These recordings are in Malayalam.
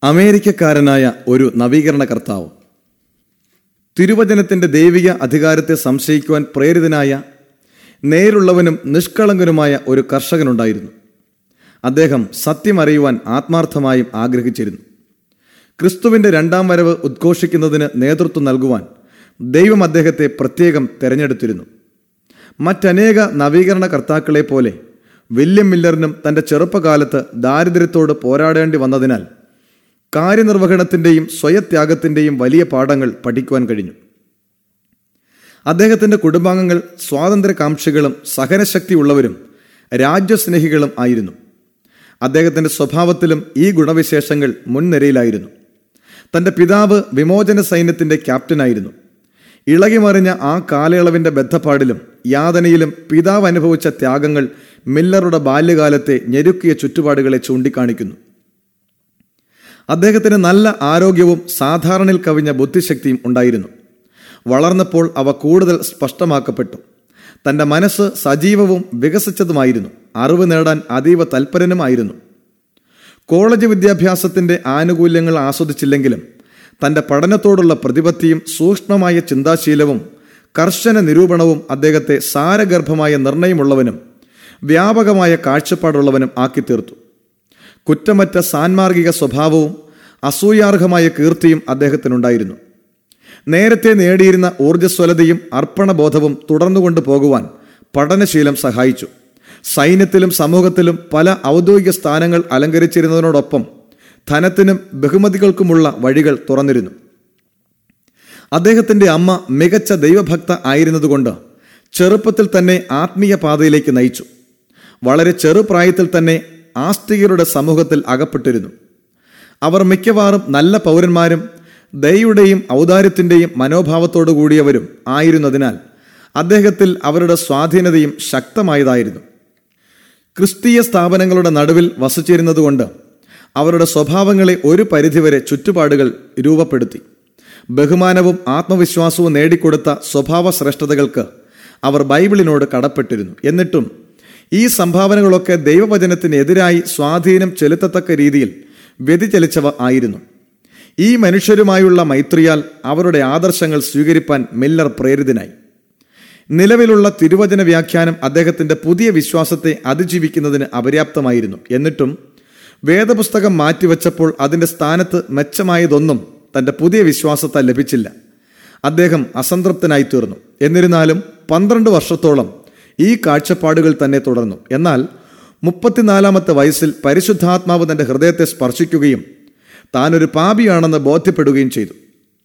അമേരിക്കക്കാരനായ ഒരു നവീകരണ കർത്താവ് തിരുവചനത്തിന്റെ ദൈവിക അധികാരത്തെ സംശയിക്കുവാൻ പ്രേരിതനായ നേരുള്ളവനും നിഷ്കളങ്കനുമായ ഒരു കർഷകനുണ്ടായിരുന്നു അദ്ദേഹം സത്യം അറിയുവാൻ ആത്മാർത്ഥമായും ആഗ്രഹിച്ചിരുന്നു ക്രിസ്തുവിന്റെ രണ്ടാം വരവ് ഉദ്ഘോഷിക്കുന്നതിന് നേതൃത്വം നൽകുവാൻ ദൈവം അദ്ദേഹത്തെ പ്രത്യേകം തെരഞ്ഞെടുത്തിരുന്നു മറ്റനേക നവീകരണ കർത്താക്കളെ പോലെ വില്യം മില്ലറിനും തന്റെ ചെറുപ്പകാലത്ത് ദാരിദ്ര്യത്തോട് പോരാടേണ്ടി വന്നതിനാൽ കാര്യനിർവഹണത്തിന്റെയും സ്വയത്യാഗത്തിന്റെയും വലിയ പാഠങ്ങൾ പഠിക്കുവാൻ കഴിഞ്ഞു അദ്ദേഹത്തിന്റെ കുടുംബാംഗങ്ങൾ സ്വാതന്ത്ര്യകാംക്ഷികളും സഹനശക്തിയുള്ളവരും രാജ്യസ്നേഹികളും ആയിരുന്നു അദ്ദേഹത്തിന്റെ സ്വഭാവത്തിലും ഈ ഗുണവിശേഷങ്ങൾ മുൻനിരയിലായിരുന്നു തന്റെ പിതാവ് വിമോചന സൈന്യത്തിന്റെ ക്യാപ്റ്റനായിരുന്നു ഇളകിമറിഞ്ഞ ആ കാലയളവിന്റെ ബദ്ധപ്പാടിലും യാതനയിലും പിതാവ് അനുഭവിച്ച ത്യാഗങ്ങൾ മില്ലറുടെ ബാല്യകാലത്തെ ഞെരുക്കിയ ചുറ്റുപാടുകളെ ചൂണ്ടിക്കാണിക്കുന്നു അദ്ദേഹത്തിന് നല്ല ആരോഗ്യവും സാധാരണയിൽ കവിഞ്ഞ ബുദ്ധിശക്തിയും ഉണ്ടായിരുന്നു വളർന്നപ്പോൾ അവ കൂടുതൽ സ്പഷ്ടമാക്കപ്പെട്ടു തന്റെ മനസ്സ് സജീവവും വികസിച്ചതുമായിരുന്നു അറിവ് നേടാൻ അതീവ തൽപരനുമായിരുന്നു കോളേജ് വിദ്യാഭ്യാസത്തിന്റെ ആനുകൂല്യങ്ങൾ ആസ്വദിച്ചില്ലെങ്കിലും തന്റെ പഠനത്തോടുള്ള പ്രതിപത്തിയും സൂക്ഷ്മമായ ചിന്താശീലവും കർശന നിരൂപണവും അദ്ദേഹത്തെ സാരഗർഭമായ നിർണയമുള്ളവനും വ്യാപകമായ കാഴ്ചപ്പാടുള്ളവനും ആക്കി തീർത്തു കുറ്റമറ്റ സാൻമാർഗിക സ്വഭാവവും അസൂയാർഹമായ കീർത്തിയും അദ്ദേഹത്തിനുണ്ടായിരുന്നു നേരത്തെ നേടിയിരുന്ന ഊർജ്ജസ്വലതയും അർപ്പണബോധവും തുടർന്നുകൊണ്ടു പോകുവാൻ പഠനശീലം സഹായിച്ചു സൈന്യത്തിലും സമൂഹത്തിലും പല ഔദ്യോഗിക സ്ഥാനങ്ങൾ അലങ്കരിച്ചിരുന്നതിനോടൊപ്പം ധനത്തിനും ബഹുമതികൾക്കുമുള്ള വഴികൾ തുറന്നിരുന്നു അദ്ദേഹത്തിന്റെ അമ്മ മികച്ച ദൈവഭക്ത ആയിരുന്നതുകൊണ്ട് ചെറുപ്പത്തിൽ തന്നെ ആത്മീയ പാതയിലേക്ക് നയിച്ചു വളരെ ചെറുപ്രായത്തിൽ തന്നെ ആസ്തികരുടെ സമൂഹത്തിൽ അകപ്പെട്ടിരുന്നു അവർ മിക്കവാറും നല്ല പൗരന്മാരും ദയയുടെയും ഔദാര്യത്തിന്റെയും മനോഭാവത്തോടു കൂടിയവരും ആയിരുന്നതിനാൽ അദ്ദേഹത്തിൽ അവരുടെ സ്വാധീനതയും ശക്തമായതായിരുന്നു ക്രിസ്തീയ സ്ഥാപനങ്ങളുടെ നടുവിൽ വസിച്ചിരുന്നതുകൊണ്ട് അവരുടെ സ്വഭാവങ്ങളെ ഒരു പരിധിവരെ ചുറ്റുപാടുകൾ രൂപപ്പെടുത്തി ബഹുമാനവും ആത്മവിശ്വാസവും നേടിക്കൊടുത്ത സ്വഭാവ ശ്രേഷ്ഠതകൾക്ക് അവർ ബൈബിളിനോട് കടപ്പെട്ടിരുന്നു എന്നിട്ടും ഈ സംഭാവനകളൊക്കെ ദൈവവചനത്തിന് എതിരായി സ്വാധീനം ചെലുത്തത്തക്ക രീതിയിൽ വ്യതിചലിച്ചവ ആയിരുന്നു ഈ മനുഷ്യരുമായുള്ള മൈത്രിയാൽ അവരുടെ ആദർശങ്ങൾ സ്വീകരിപ്പാൻ മില്ലർ പ്രേരിതനായി നിലവിലുള്ള തിരുവചന വ്യാഖ്യാനം അദ്ദേഹത്തിന്റെ പുതിയ വിശ്വാസത്തെ അതിജീവിക്കുന്നതിന് അപര്യാപ്തമായിരുന്നു എന്നിട്ടും വേദപുസ്തകം മാറ്റിവെച്ചപ്പോൾ അതിന്റെ സ്ഥാനത്ത് മെച്ചമായതൊന്നും തന്റെ പുതിയ വിശ്വാസത്താൽ ലഭിച്ചില്ല അദ്ദേഹം അസംതൃപ്തനായി തീർന്നു എന്നിരുന്നാലും പന്ത്രണ്ട് വർഷത്തോളം ഈ കാഴ്ചപ്പാടുകൾ തന്നെ തുടർന്നു എന്നാൽ മുപ്പത്തിനാലാമത്തെ വയസ്സിൽ പരിശുദ്ധാത്മാവ് തന്റെ ഹൃദയത്തെ സ്പർശിക്കുകയും താനൊരു പാപിയാണെന്ന് ബോധ്യപ്പെടുകയും ചെയ്തു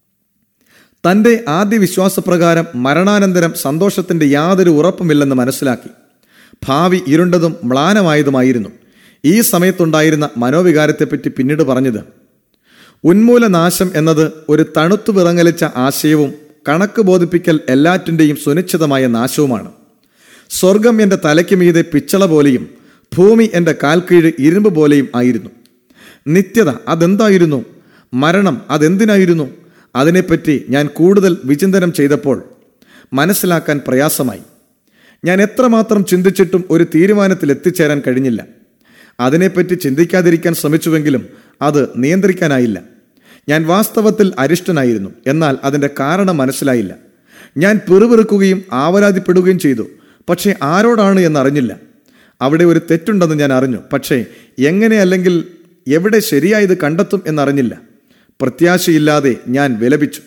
തന്റെ ആദ്യ വിശ്വാസപ്രകാരം മരണാനന്തരം സന്തോഷത്തിന്റെ യാതൊരു ഉറപ്പുമില്ലെന്ന് മനസ്സിലാക്കി ഭാവി ഇരുണ്ടതും മ്ലാനമായതുമായിരുന്നു ഈ സമയത്തുണ്ടായിരുന്ന മനോവികാരത്തെപ്പറ്റി പിന്നീട് പറഞ്ഞത് ഉന്മൂലനാശം എന്നത് ഒരു തണുത്തു വിറങ്ങലിച്ച ആശയവും കണക്ക് ബോധിപ്പിക്കൽ എല്ലാറ്റിൻ്റെയും സുനിശ്ചിതമായ നാശവുമാണ് സ്വർഗം എൻ്റെ തലയ്ക്ക് മീതെ പിച്ചള പോലെയും ഭൂമി എൻ്റെ കാൽക്കീഴ് ഇരുമ്പ് പോലെയും ആയിരുന്നു നിത്യത അതെന്തായിരുന്നു മരണം അതെന്തിനായിരുന്നു അതിനെപ്പറ്റി ഞാൻ കൂടുതൽ വിചിന്തനം ചെയ്തപ്പോൾ മനസ്സിലാക്കാൻ പ്രയാസമായി ഞാൻ എത്രമാത്രം ചിന്തിച്ചിട്ടും ഒരു തീരുമാനത്തിൽ എത്തിച്ചേരാൻ കഴിഞ്ഞില്ല അതിനെപ്പറ്റി ചിന്തിക്കാതിരിക്കാൻ ശ്രമിച്ചുവെങ്കിലും അത് നിയന്ത്രിക്കാനായില്ല ഞാൻ വാസ്തവത്തിൽ അരിഷ്ടനായിരുന്നു എന്നാൽ അതിൻ്റെ കാരണം മനസ്സിലായില്ല ഞാൻ പിറുപിറുക്കുകയും ആവലാതിപ്പെടുകയും ചെയ്തു പക്ഷേ ആരോടാണ് എന്നറിഞ്ഞില്ല അവിടെ ഒരു തെറ്റുണ്ടെന്ന് ഞാൻ അറിഞ്ഞു പക്ഷേ എങ്ങനെ അല്ലെങ്കിൽ എവിടെ ശരിയായത് കണ്ടെത്തും എന്നറിഞ്ഞില്ല പ്രത്യാശയില്ലാതെ ഞാൻ വിലപിച്ചു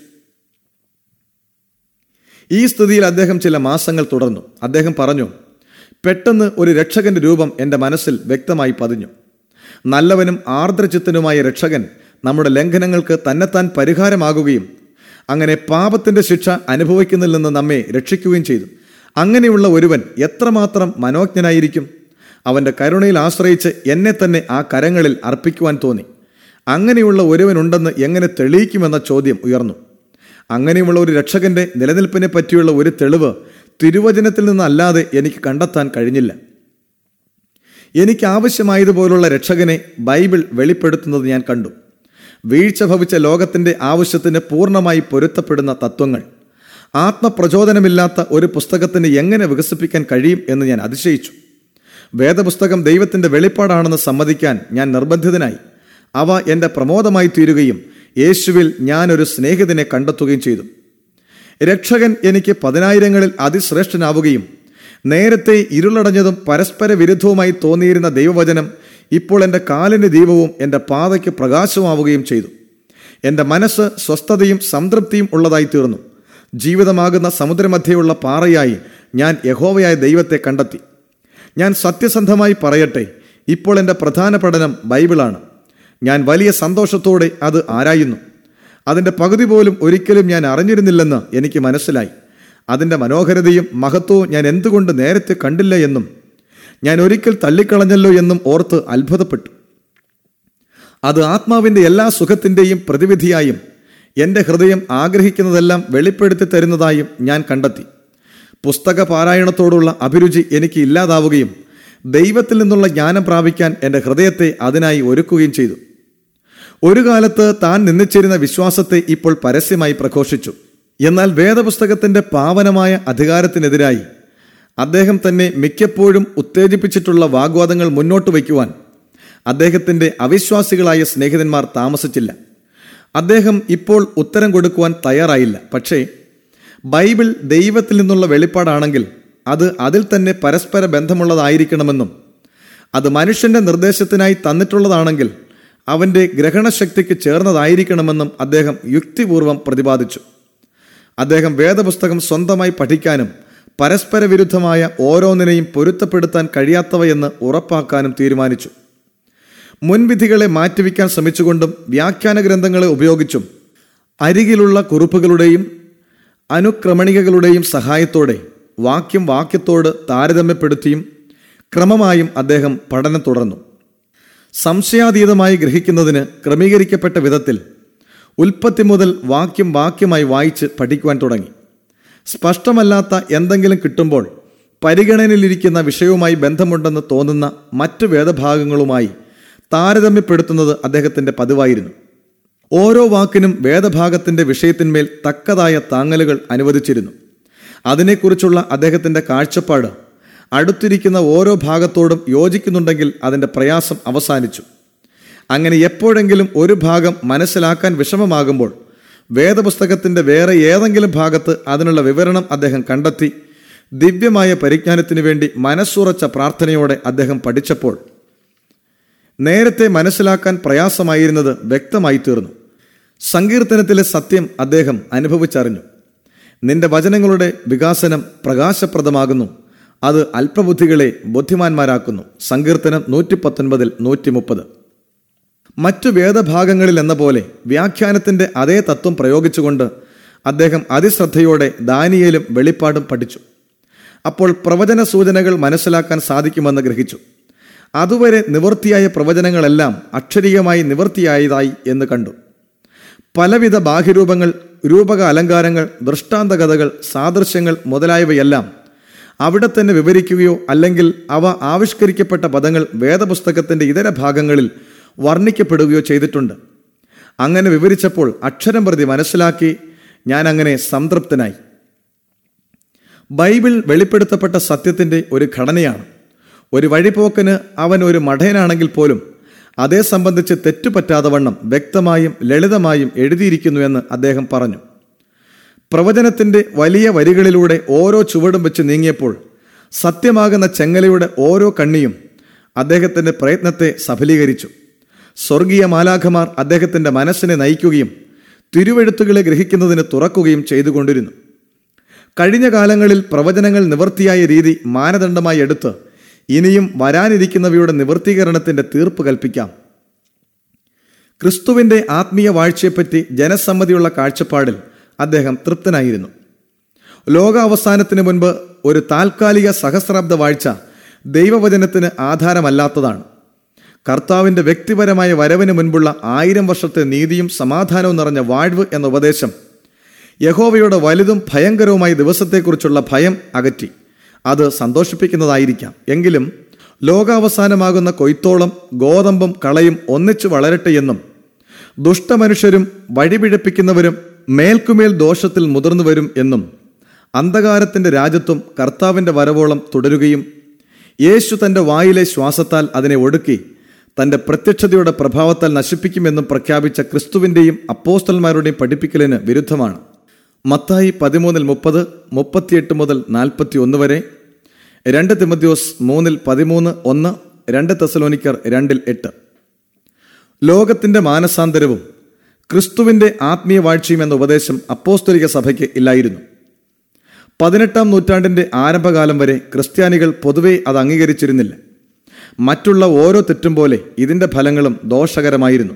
ഈ സ്ഥിതിയിൽ അദ്ദേഹം ചില മാസങ്ങൾ തുടർന്നു അദ്ദേഹം പറഞ്ഞു പെട്ടെന്ന് ഒരു രക്ഷകന്റെ രൂപം എൻ്റെ മനസ്സിൽ വ്യക്തമായി പതിഞ്ഞു നല്ലവനും ആർദ്രചിത്തനുമായ രക്ഷകൻ നമ്മുടെ ലംഘനങ്ങൾക്ക് തന്നെത്താൻ പരിഹാരമാകുകയും അങ്ങനെ പാപത്തിന്റെ ശിക്ഷ അനുഭവിക്കുന്നതിൽ നിന്ന് നമ്മെ രക്ഷിക്കുകയും ചെയ്തു അങ്ങനെയുള്ള ഒരുവൻ എത്രമാത്രം മനോജ്ഞനായിരിക്കും അവന്റെ കരുണയിൽ ആശ്രയിച്ച് എന്നെ തന്നെ ആ കരങ്ങളിൽ അർപ്പിക്കുവാൻ തോന്നി അങ്ങനെയുള്ള ഒരുവനുണ്ടെന്ന് എങ്ങനെ തെളിയിക്കുമെന്ന ചോദ്യം ഉയർന്നു അങ്ങനെയുള്ള ഒരു രക്ഷകന്റെ നിലനിൽപ്പിനെ പറ്റിയുള്ള ഒരു തെളിവ് തിരുവചനത്തിൽ നിന്നല്ലാതെ എനിക്ക് കണ്ടെത്താൻ കഴിഞ്ഞില്ല എനിക്ക് ആവശ്യമായതുപോലുള്ള രക്ഷകനെ ബൈബിൾ വെളിപ്പെടുത്തുന്നത് ഞാൻ കണ്ടു വീഴ്ച ഭവിച്ച ലോകത്തിന്റെ ആവശ്യത്തിന് പൂർണ്ണമായി പൊരുത്തപ്പെടുന്ന തത്വങ്ങൾ ആത്മപ്രചോദനമില്ലാത്ത ഒരു പുസ്തകത്തിന് എങ്ങനെ വികസിപ്പിക്കാൻ കഴിയും എന്ന് ഞാൻ അതിശയിച്ചു വേദപുസ്തകം ദൈവത്തിന്റെ വെളിപ്പാടാണെന്ന് സമ്മതിക്കാൻ ഞാൻ നിർബന്ധിതനായി അവ എൻ്റെ പ്രമോദമായി തീരുകയും യേശുവിൽ ഞാനൊരു സ്നേഹിതനെ കണ്ടെത്തുകയും ചെയ്തു രക്ഷകൻ എനിക്ക് പതിനായിരങ്ങളിൽ അതിശ്രേഷ്ഠനാവുകയും നേരത്തെ ഇരുളടഞ്ഞതും പരസ്പര വിരുദ്ധവുമായി തോന്നിയിരുന്ന ദൈവവചനം ഇപ്പോൾ എൻ്റെ കാലിന് ദീപവും എൻ്റെ പാതയ്ക്ക് പ്രകാശമാവുകയും ചെയ്തു എൻ്റെ മനസ്സ് സ്വസ്ഥതയും സംതൃപ്തിയും ഉള്ളതായി തീർന്നു ജീവിതമാകുന്ന സമുദ്രമധ്യയുള്ള പാറയായി ഞാൻ യഹോവയായ ദൈവത്തെ കണ്ടെത്തി ഞാൻ സത്യസന്ധമായി പറയട്ടെ ഇപ്പോൾ എൻ്റെ പ്രധാന പഠനം ബൈബിളാണ് ഞാൻ വലിയ സന്തോഷത്തോടെ അത് ആരായുന്നു അതിൻ്റെ പകുതി പോലും ഒരിക്കലും ഞാൻ അറിഞ്ഞിരുന്നില്ലെന്ന് എനിക്ക് മനസ്സിലായി അതിൻ്റെ മനോഹരതയും മഹത്വവും ഞാൻ എന്തുകൊണ്ട് നേരത്തെ കണ്ടില്ല എന്നും ഞാൻ ഒരിക്കൽ തള്ളിക്കളഞ്ഞല്ലോ എന്നും ഓർത്ത് അത്ഭുതപ്പെട്ടു അത് ആത്മാവിൻ്റെ എല്ലാ സുഖത്തിൻ്റെയും പ്രതിവിധിയായും എൻ്റെ ഹൃദയം ആഗ്രഹിക്കുന്നതെല്ലാം വെളിപ്പെടുത്തി തരുന്നതായും ഞാൻ കണ്ടെത്തി പുസ്തക പാരായണത്തോടുള്ള അഭിരുചി എനിക്ക് ഇല്ലാതാവുകയും ദൈവത്തിൽ നിന്നുള്ള ജ്ഞാനം പ്രാപിക്കാൻ എൻ്റെ ഹൃദയത്തെ അതിനായി ഒരുക്കുകയും ചെയ്തു ഒരു കാലത്ത് താൻ നിന്നിച്ചിരുന്ന വിശ്വാസത്തെ ഇപ്പോൾ പരസ്യമായി പ്രഘോഷിച്ചു എന്നാൽ വേദപുസ്തകത്തിന്റെ പാവനമായ അധികാരത്തിനെതിരായി അദ്ദേഹം തന്നെ മിക്കപ്പോഴും ഉത്തേജിപ്പിച്ചിട്ടുള്ള വാഗ്വാദങ്ങൾ മുന്നോട്ട് വയ്ക്കുവാൻ അദ്ദേഹത്തിന്റെ അവിശ്വാസികളായ സ്നേഹിതന്മാർ താമസിച്ചില്ല അദ്ദേഹം ഇപ്പോൾ ഉത്തരം കൊടുക്കുവാൻ തയ്യാറായില്ല പക്ഷേ ബൈബിൾ ദൈവത്തിൽ നിന്നുള്ള വെളിപ്പാടാണെങ്കിൽ അത് അതിൽ തന്നെ പരസ്പര ബന്ധമുള്ളതായിരിക്കണമെന്നും അത് മനുഷ്യന്റെ നിർദ്ദേശത്തിനായി തന്നിട്ടുള്ളതാണെങ്കിൽ അവന്റെ ഗ്രഹണശക്തിക്ക് ചേർന്നതായിരിക്കണമെന്നും അദ്ദേഹം യുക്തിപൂർവം പ്രതിപാദിച്ചു അദ്ദേഹം വേദപുസ്തകം സ്വന്തമായി പഠിക്കാനും പരസ്പര വിരുദ്ധമായ ഓരോന്നിനെയും പൊരുത്തപ്പെടുത്താൻ കഴിയാത്തവയെന്ന് ഉറപ്പാക്കാനും തീരുമാനിച്ചു മുൻവിധികളെ മാറ്റിവെക്കാൻ ശ്രമിച്ചുകൊണ്ടും വ്യാഖ്യാന ഗ്രന്ഥങ്ങളെ ഉപയോഗിച്ചും അരികിലുള്ള കുറിപ്പുകളുടെയും അനുക്രമണികകളുടെയും സഹായത്തോടെ വാക്യം വാക്യത്തോട് താരതമ്യപ്പെടുത്തിയും ക്രമമായും അദ്ദേഹം പഠനം തുടർന്നു സംശയാതീതമായി ഗ്രഹിക്കുന്നതിന് ക്രമീകരിക്കപ്പെട്ട വിധത്തിൽ ഉൽപ്പത്തി മുതൽ വാക്യം വാക്യമായി വായിച്ച് പഠിക്കുവാൻ തുടങ്ങി സ്പഷ്ടമല്ലാത്ത എന്തെങ്കിലും കിട്ടുമ്പോൾ പരിഗണനയിലിരിക്കുന്ന വിഷയവുമായി ബന്ധമുണ്ടെന്ന് തോന്നുന്ന മറ്റു വേദഭാഗങ്ങളുമായി താരതമ്യപ്പെടുത്തുന്നത് അദ്ദേഹത്തിന്റെ പതിവായിരുന്നു ഓരോ വാക്കിനും വേദഭാഗത്തിന്റെ വിഷയത്തിന്മേൽ തക്കതായ താങ്ങലുകൾ അനുവദിച്ചിരുന്നു അതിനെക്കുറിച്ചുള്ള അദ്ദേഹത്തിന്റെ കാഴ്ചപ്പാട് അടുത്തിരിക്കുന്ന ഓരോ ഭാഗത്തോടും യോജിക്കുന്നുണ്ടെങ്കിൽ അതിന്റെ പ്രയാസം അവസാനിച്ചു അങ്ങനെ എപ്പോഴെങ്കിലും ഒരു ഭാഗം മനസ്സിലാക്കാൻ വിഷമമാകുമ്പോൾ വേദപുസ്തകത്തിന്റെ വേറെ ഏതെങ്കിലും ഭാഗത്ത് അതിനുള്ള വിവരണം അദ്ദേഹം കണ്ടെത്തി ദിവ്യമായ പരിജ്ഞാനത്തിനു വേണ്ടി മനസ്സുറച്ച പ്രാർത്ഥനയോടെ അദ്ദേഹം പഠിച്ചപ്പോൾ നേരത്തെ മനസ്സിലാക്കാൻ പ്രയാസമായിരുന്നത് വ്യക്തമായി തീർന്നു സങ്കീർത്തനത്തിലെ സത്യം അദ്ദേഹം അനുഭവിച്ചറിഞ്ഞു നിന്റെ വചനങ്ങളുടെ വികാസനം പ്രകാശപ്രദമാകുന്നു അത് അല്പബുദ്ധികളെ ബുദ്ധിമാന്മാരാക്കുന്നു സങ്കീർത്തനം നൂറ്റി പത്തൊൻപതിൽ നൂറ്റി മുപ്പത് മറ്റു വേദഭാഗങ്ങളിൽ എന്ന പോലെ വ്യാഖ്യാനത്തിന്റെ അതേ തത്വം പ്രയോഗിച്ചുകൊണ്ട് അദ്ദേഹം അതിശ്രദ്ധയോടെ ദാനിയേലും വെളിപ്പാടും പഠിച്ചു അപ്പോൾ പ്രവചന സൂചനകൾ മനസ്സിലാക്കാൻ സാധിക്കുമെന്ന് ഗ്രഹിച്ചു അതുവരെ നിവൃത്തിയായ പ്രവചനങ്ങളെല്ലാം അക്ഷരീയമായി നിവൃത്തിയായതായി എന്ന് കണ്ടു പലവിധ ബാഹ്യരൂപങ്ങൾ രൂപക അലങ്കാരങ്ങൾ ദൃഷ്ടാന്ത കഥകൾ സാദൃശ്യങ്ങൾ മുതലായവയെല്ലാം അവിടെ തന്നെ വിവരിക്കുകയോ അല്ലെങ്കിൽ അവ ആവിഷ്കരിക്കപ്പെട്ട പദങ്ങൾ വേദപുസ്തകത്തിന്റെ ഇതര ഭാഗങ്ങളിൽ വർണ്ണിക്കപ്പെടുകയോ ചെയ്തിട്ടുണ്ട് അങ്ങനെ വിവരിച്ചപ്പോൾ അക്ഷരം പ്രതി മനസ്സിലാക്കി ഞാൻ അങ്ങനെ സംതൃപ്തനായി ബൈബിൾ വെളിപ്പെടുത്തപ്പെട്ട സത്യത്തിന്റെ ഒരു ഘടനയാണ് ഒരു വഴിപോക്കന് അവൻ ഒരു മഠയനാണെങ്കിൽ പോലും അതേ സംബന്ധിച്ച് തെറ്റുപറ്റാതെ വണ്ണം വ്യക്തമായും ലളിതമായും എഴുതിയിരിക്കുന്നുവെന്ന് അദ്ദേഹം പറഞ്ഞു പ്രവചനത്തിന്റെ വലിയ വരികളിലൂടെ ഓരോ ചുവടും വെച്ച് നീങ്ങിയപ്പോൾ സത്യമാകുന്ന ചെങ്ങലയുടെ ഓരോ കണ്ണിയും അദ്ദേഹത്തിന്റെ പ്രയത്നത്തെ സഫലീകരിച്ചു സ്വർഗീയ മാലാഖമാർ അദ്ദേഹത്തിന്റെ മനസ്സിനെ നയിക്കുകയും തിരുവെഴുത്തുകളെ ഗ്രഹിക്കുന്നതിന് തുറക്കുകയും ചെയ്തുകൊണ്ടിരുന്നു കഴിഞ്ഞ കാലങ്ങളിൽ പ്രവചനങ്ങൾ നിവൃത്തിയായ രീതി മാനദണ്ഡമായി എടുത്ത് ഇനിയും വരാനിരിക്കുന്നവയുടെ നിവൃത്തീകരണത്തിന്റെ തീർപ്പ് കൽപ്പിക്കാം ക്രിസ്തുവിന്റെ ആത്മീയ വാഴ്ചയെപ്പറ്റി ജനസമ്മതിയുള്ള കാഴ്ചപ്പാടിൽ അദ്ദേഹം തൃപ്തനായിരുന്നു ലോകാവസാനത്തിന് മുൻപ് ഒരു താൽക്കാലിക സഹസ്രാബ്ദ വാഴ്ച ദൈവവചനത്തിന് ആധാരമല്ലാത്തതാണ് കർത്താവിന്റെ വ്യക്തിപരമായ വരവിന് മുൻപുള്ള ആയിരം വർഷത്തെ നീതിയും സമാധാനവും നിറഞ്ഞ വാഴ്വ് എന്ന ഉപദേശം യഹോവയുടെ വലുതും ഭയങ്കരവുമായ ദിവസത്തെക്കുറിച്ചുള്ള ഭയം അകറ്റി അത് സന്തോഷിപ്പിക്കുന്നതായിരിക്കാം എങ്കിലും ലോകാവസാനമാകുന്ന കൊയ്ത്തോളം ഗോതമ്പും കളയും ഒന്നിച്ചു വളരട്ടെ എന്നും ദുഷ്ടമനുഷ്യരും വഴിപിഴപ്പിക്കുന്നവരും മേൽക്കുമേൽ ദോഷത്തിൽ മുതിർന്നു വരും എന്നും അന്ധകാരത്തിന്റെ രാജ്യത്വം കർത്താവിന്റെ വരവോളം തുടരുകയും യേശു തന്റെ വായിലെ ശ്വാസത്താൽ അതിനെ ഒടുക്കി തന്റെ പ്രത്യക്ഷതയുടെ പ്രഭാവത്താൽ നശിപ്പിക്കുമെന്നും പ്രഖ്യാപിച്ച ക്രിസ്തുവിന്റെയും അപ്പോസ്റ്റൽമാരുടെയും പഠിപ്പിക്കലിന് വിരുദ്ധമാണ് മത്തായി പതിമൂന്നിൽ മുപ്പത് മുപ്പത്തിയെട്ട് മുതൽ നാൽപ്പത്തി ഒന്ന് വരെ രണ്ട് തിമദ്യോസ് മൂന്നിൽ പതിമൂന്ന് ഒന്ന് രണ്ട് തെസലോനിക്കർ രണ്ടിൽ എട്ട് ലോകത്തിന്റെ മാനസാന്തരവും ക്രിസ്തുവിന്റെ ആത്മീയ വാഴ്ചയും എന്ന ഉപദേശം അപ്പോസ്തലിക സഭയ്ക്ക് ഇല്ലായിരുന്നു പതിനെട്ടാം നൂറ്റാണ്ടിന്റെ ആരംഭകാലം വരെ ക്രിസ്ത്യാനികൾ പൊതുവെ അത് അംഗീകരിച്ചിരുന്നില്ല മറ്റുള്ള ഓരോ തെറ്റും പോലെ ഇതിന്റെ ഫലങ്ങളും ദോഷകരമായിരുന്നു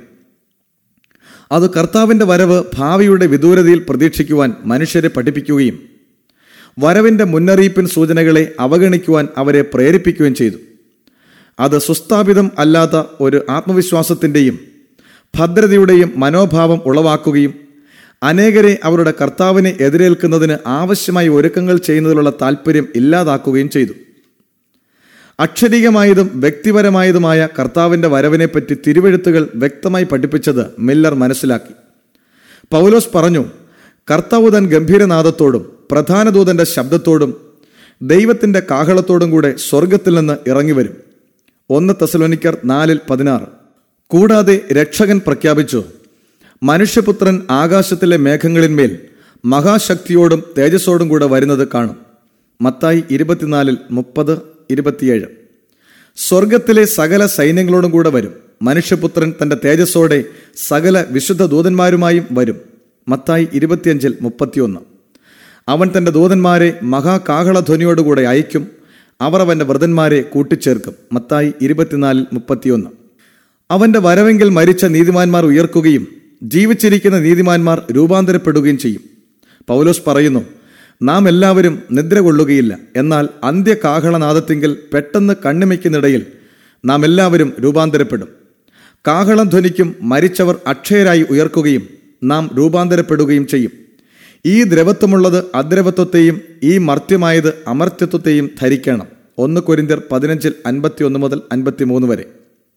അത് കർത്താവിന്റെ വരവ് ഭാവിയുടെ വിദൂരതയിൽ പ്രതീക്ഷിക്കുവാൻ മനുഷ്യരെ പഠിപ്പിക്കുകയും വരവിന്റെ മുന്നറിയിപ്പിൻ സൂചനകളെ അവഗണിക്കുവാൻ അവരെ പ്രേരിപ്പിക്കുകയും ചെയ്തു അത് സുസ്ഥാപിതം അല്ലാത്ത ഒരു ആത്മവിശ്വാസത്തിൻ്റെയും ഭദ്രതയുടെയും മനോഭാവം ഉളവാക്കുകയും അനേകരെ അവരുടെ കർത്താവിനെ എതിരേൽക്കുന്നതിന് ആവശ്യമായ ഒരുക്കങ്ങൾ ചെയ്യുന്നതിലുള്ള താല്പര്യം ഇല്ലാതാക്കുകയും ചെയ്തു അക്ഷരികമായതും വ്യക്തിപരമായതുമായ കർത്താവിന്റെ വരവിനെപ്പറ്റി തിരുവെഴുത്തുകൾ വ്യക്തമായി പഠിപ്പിച്ചത് മില്ലർ മനസ്സിലാക്കി പൗലോസ് പറഞ്ഞു കർത്താവ് തൻ ഗംഭീരനാദത്തോടും പ്രധാന ദൂതന്റെ ശബ്ദത്തോടും ദൈവത്തിന്റെ കാഹളത്തോടും കൂടെ സ്വർഗത്തിൽ നിന്ന് ഇറങ്ങിവരും ഒന്ന് തെസലോനിക്കർ നാലിൽ പതിനാറ് കൂടാതെ രക്ഷകൻ പ്രഖ്യാപിച്ചു മനുഷ്യപുത്രൻ ആകാശത്തിലെ മേഘങ്ങളിന്മേൽ മഹാശക്തിയോടും തേജസ്സോടും കൂടെ വരുന്നത് കാണും മത്തായി ഇരുപത്തിനാലിൽ മുപ്പത് ഇരുപത്തിയേഴ് സ്വർഗത്തിലെ സകല സൈന്യങ്ങളോടും കൂടെ വരും മനുഷ്യപുത്രൻ തന്റെ തേജസ്സോടെ സകല വിശുദ്ധ ദൂതന്മാരുമായും വരും മത്തായി ഇരുപത്തിയഞ്ചിൽ മുപ്പത്തിയൊന്ന് അവൻ തന്റെ ദൂതന്മാരെ മഹാകാഹളധ്വനിയോടുകൂടെ അയക്കും അവർ അവന്റെ വ്രതന്മാരെ കൂട്ടിച്ചേർക്കും മത്തായി ഇരുപത്തിനാലിൽ മുപ്പത്തിയൊന്ന് അവന്റെ വരവെങ്കിൽ മരിച്ച നീതിമാന്മാർ ഉയർക്കുകയും ജീവിച്ചിരിക്കുന്ന നീതിമാന്മാർ രൂപാന്തരപ്പെടുകയും ചെയ്യും പൗലോസ് പറയുന്നു നാം എല്ലാവരും നിദ്ര കൊള്ളുകയില്ല എന്നാൽ അന്ത്യകാഹളനാദത്തിങ്കിൽ പെട്ടെന്ന് കണ്ണിമയ്ക്കുന്നിടയിൽ നാം എല്ലാവരും രൂപാന്തരപ്പെടും കാഹളം ധ്വനിക്കും മരിച്ചവർ അക്ഷയരായി ഉയർക്കുകയും നാം രൂപാന്തരപ്പെടുകയും ചെയ്യും ഈ ദ്രവത്വമുള്ളത് അദ്രവത്വത്തെയും ഈ മർത്യമായത് അമർത്യത്വത്തെയും ധരിക്കണം ഒന്ന് കൊരിന്ത്യർ പതിനഞ്ചിൽ അൻപത്തിയൊന്ന് മുതൽ അൻപത്തിമൂന്ന് വരെ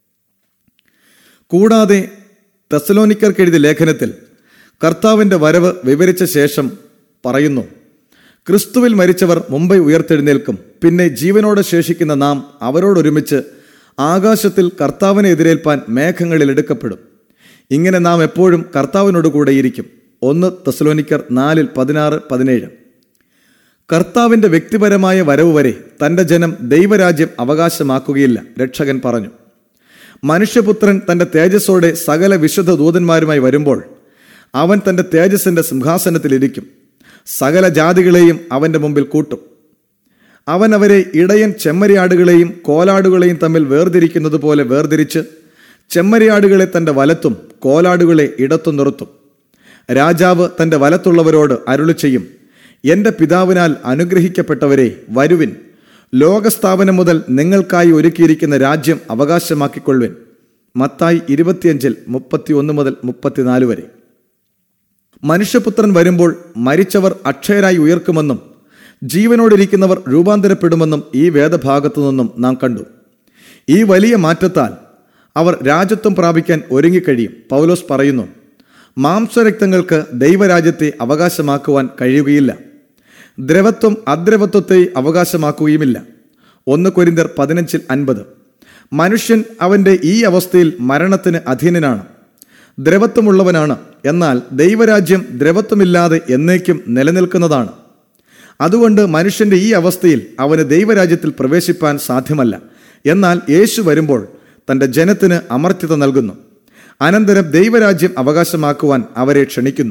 കൂടാതെ തെസലോനിക്കർക്ക് എഴുതിയ ലേഖനത്തിൽ കർത്താവിന്റെ വരവ് വിവരിച്ച ശേഷം പറയുന്നു ക്രിസ്തുവിൽ മരിച്ചവർ മുംബൈ ഉയർത്തെഴുന്നേൽക്കും പിന്നെ ജീവനോടെ ശേഷിക്കുന്ന നാം അവരോടൊരുമിച്ച് ആകാശത്തിൽ കർത്താവിനെ എതിരേൽപ്പാൻ മേഘങ്ങളിൽ എടുക്കപ്പെടും ഇങ്ങനെ നാം എപ്പോഴും കർത്താവിനോട് കൂടെയിരിക്കും ഒന്ന് തെസലോനിക്കർ നാലിൽ പതിനാറ് പതിനേഴ് കർത്താവിന്റെ വ്യക്തിപരമായ വരവ് വരെ തന്റെ ജനം ദൈവരാജ്യം അവകാശമാക്കുകയില്ല രക്ഷകൻ പറഞ്ഞു മനുഷ്യപുത്രൻ തന്റെ തേജസ്സോടെ സകല വിശുദ്ധ ദൂതന്മാരുമായി വരുമ്പോൾ അവൻ തന്റെ തേജസ്സിന്റെ സിംഹാസനത്തിലിരിക്കും സകല ജാതികളെയും അവന്റെ മുമ്പിൽ കൂട്ടും അവൻ അവരെ ഇടയൻ ചെമ്മരിയാടുകളെയും കോലാടുകളെയും തമ്മിൽ വേർതിരിക്കുന്നത് പോലെ വേർതിരിച്ച് ചെമ്മരിയാടുകളെ തന്റെ വലത്തും കോലാടുകളെ ഇടത്തും നിർത്തും രാജാവ് തന്റെ വലത്തുള്ളവരോട് അരുളി ചെയ്യും എന്റെ പിതാവിനാൽ അനുഗ്രഹിക്കപ്പെട്ടവരെ വരുവിൻ ലോകസ്ഥാപനം മുതൽ നിങ്ങൾക്കായി ഒരുക്കിയിരിക്കുന്ന രാജ്യം അവകാശമാക്കിക്കൊള്ളുവിൻ മത്തായി ഇരുപത്തിയഞ്ചിൽ മുപ്പത്തി ഒന്ന് മുതൽ മുപ്പത്തിനാല് വരെ മനുഷ്യപുത്രൻ വരുമ്പോൾ മരിച്ചവർ അക്ഷയരായി ഉയർക്കുമെന്നും ജീവനോടിരിക്കുന്നവർ രൂപാന്തരപ്പെടുമെന്നും ഈ വേദഭാഗത്തു നിന്നും നാം കണ്ടു ഈ വലിയ മാറ്റത്താൽ അവർ രാജ്യത്വം പ്രാപിക്കാൻ ഒരുങ്ങിക്കഴിയും പൗലോസ് പറയുന്നു മാംസരക്തങ്ങൾക്ക് ദൈവരാജ്യത്തെ അവകാശമാക്കുവാൻ കഴിയുകയില്ല ദ്രവത്വം അദ്രവത്വത്തെ അവകാശമാക്കുകയുമില്ല ഒന്ന് കൊരിന്തർ പതിനഞ്ചിൽ അൻപത് മനുഷ്യൻ അവന്റെ ഈ അവസ്ഥയിൽ മരണത്തിന് അധീനനാണ് ദ്രവത്വമുള്ളവനാണ് എന്നാൽ ദൈവരാജ്യം ദ്രവത്വമില്ലാതെ എന്നേക്കും നിലനിൽക്കുന്നതാണ് അതുകൊണ്ട് മനുഷ്യന്റെ ഈ അവസ്ഥയിൽ അവന് ദൈവരാജ്യത്തിൽ പ്രവേശിപ്പാൻ സാധ്യമല്ല എന്നാൽ യേശു വരുമ്പോൾ തന്റെ ജനത്തിന് അമർത്യത നൽകുന്നു അനന്തരം ദൈവരാജ്യം അവകാശമാക്കുവാൻ അവരെ ക്ഷണിക്കുന്നു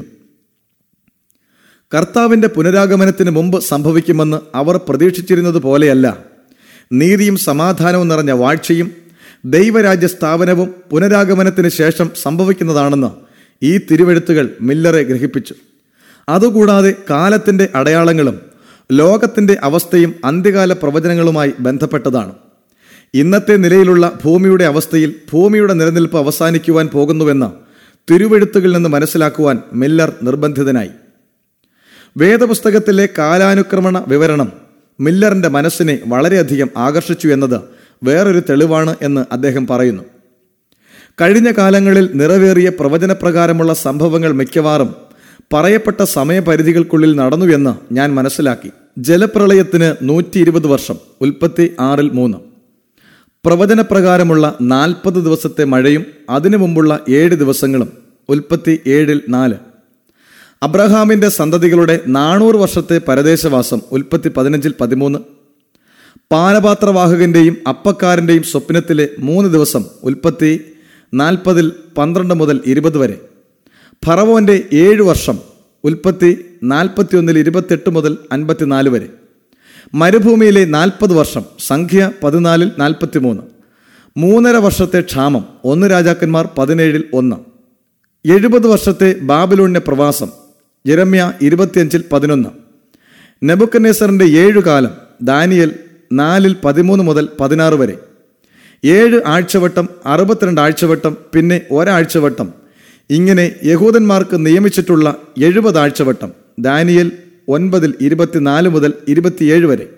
കർത്താവിന്റെ പുനരാഗമനത്തിന് മുമ്പ് സംഭവിക്കുമെന്ന് അവർ പ്രതീക്ഷിച്ചിരുന്നത് പോലെയല്ല നീതിയും സമാധാനവും നിറഞ്ഞ വാഴ്ചയും ദൈവരാജ്യ സ്ഥാപനവും പുനരാഗമനത്തിന് ശേഷം സംഭവിക്കുന്നതാണെന്ന് ഈ തിരുവെഴുത്തുകൾ മില്ലറെ ഗ്രഹിപ്പിച്ചു അതുകൂടാതെ കാലത്തിന്റെ അടയാളങ്ങളും ലോകത്തിന്റെ അവസ്ഥയും അന്ത്യകാല പ്രവചനങ്ങളുമായി ബന്ധപ്പെട്ടതാണ് ഇന്നത്തെ നിലയിലുള്ള ഭൂമിയുടെ അവസ്ഥയിൽ ഭൂമിയുടെ നിലനിൽപ്പ് അവസാനിക്കുവാൻ പോകുന്നുവെന്ന് തിരുവെഴുത്തുകളിൽ നിന്ന് മനസ്സിലാക്കുവാൻ മില്ലർ നിർബന്ധിതനായി വേദപുസ്തകത്തിലെ കാലാനുക്രമണ വിവരണം മില്ലറിന്റെ മനസ്സിനെ വളരെയധികം ആകർഷിച്ചു എന്നത് വേറൊരു തെളിവാണ് എന്ന് അദ്ദേഹം പറയുന്നു കഴിഞ്ഞ കാലങ്ങളിൽ നിറവേറിയ പ്രവചനപ്രകാരമുള്ള സംഭവങ്ങൾ മിക്കവാറും പറയപ്പെട്ട സമയപരിധികൾക്കുള്ളിൽ നടന്നുവെന്ന് ഞാൻ മനസ്സിലാക്കി ജലപ്രളയത്തിന് നൂറ്റി ഇരുപത് വർഷം ഉൽപ്പത്തി ആറിൽ മൂന്ന് പ്രവചനപ്രകാരമുള്ള നാൽപ്പത് ദിവസത്തെ മഴയും അതിനു മുമ്പുള്ള ഏഴ് ദിവസങ്ങളും ഉൽപ്പത്തി ഏഴിൽ നാല് അബ്രഹാമിന്റെ സന്തതികളുടെ നാനൂറ് വർഷത്തെ പരദേശവാസം ഉൽപ്പത്തി പതിനഞ്ചിൽ പതിമൂന്ന് പാനപാത്രവാഹകന്റെയും അപ്പക്കാരന്റെയും സ്വപ്നത്തിലെ മൂന്ന് ദിവസം ഉൽപ്പത്തി നാൽപ്പതിൽ പന്ത്രണ്ട് മുതൽ ഇരുപത് വരെ ഫറവോന്റെ ഏഴ് വർഷം ഉൽപ്പത്തി നാൽപ്പത്തിയൊന്നിൽ ഇരുപത്തെട്ട് മുതൽ അൻപത്തിനാല് വരെ മരുഭൂമിയിലെ നാൽപ്പത് വർഷം സംഖ്യ പതിനാലിൽ നാൽപ്പത്തിമൂന്ന് മൂന്നര വർഷത്തെ ക്ഷാമം ഒന്ന് രാജാക്കന്മാർ പതിനേഴിൽ ഒന്ന് എഴുപത് വർഷത്തെ ബാബിലോണിന്റെ പ്രവാസം ജെരമ്യ ഇരുപത്തിയഞ്ചിൽ പതിനൊന്ന് നെബുക്കനേസറിന്റെ ഏഴു കാലം ദാനിയൽ നാലിൽ പതിമൂന്ന് മുതൽ പതിനാറ് വരെ ഏഴ് ആഴ്ചവട്ടം അറുപത്തിരണ്ട് ആഴ്ചവട്ടം പിന്നെ ഒരാഴ്ചവട്ടം ഇങ്ങനെ യഹൂദന്മാർക്ക് നിയമിച്ചിട്ടുള്ള എഴുപത് ആഴ്ചവട്ടം ദാനിയൽ ഒൻപതിൽ ഇരുപത്തിനാല് മുതൽ ഇരുപത്തിയേഴ് വരെ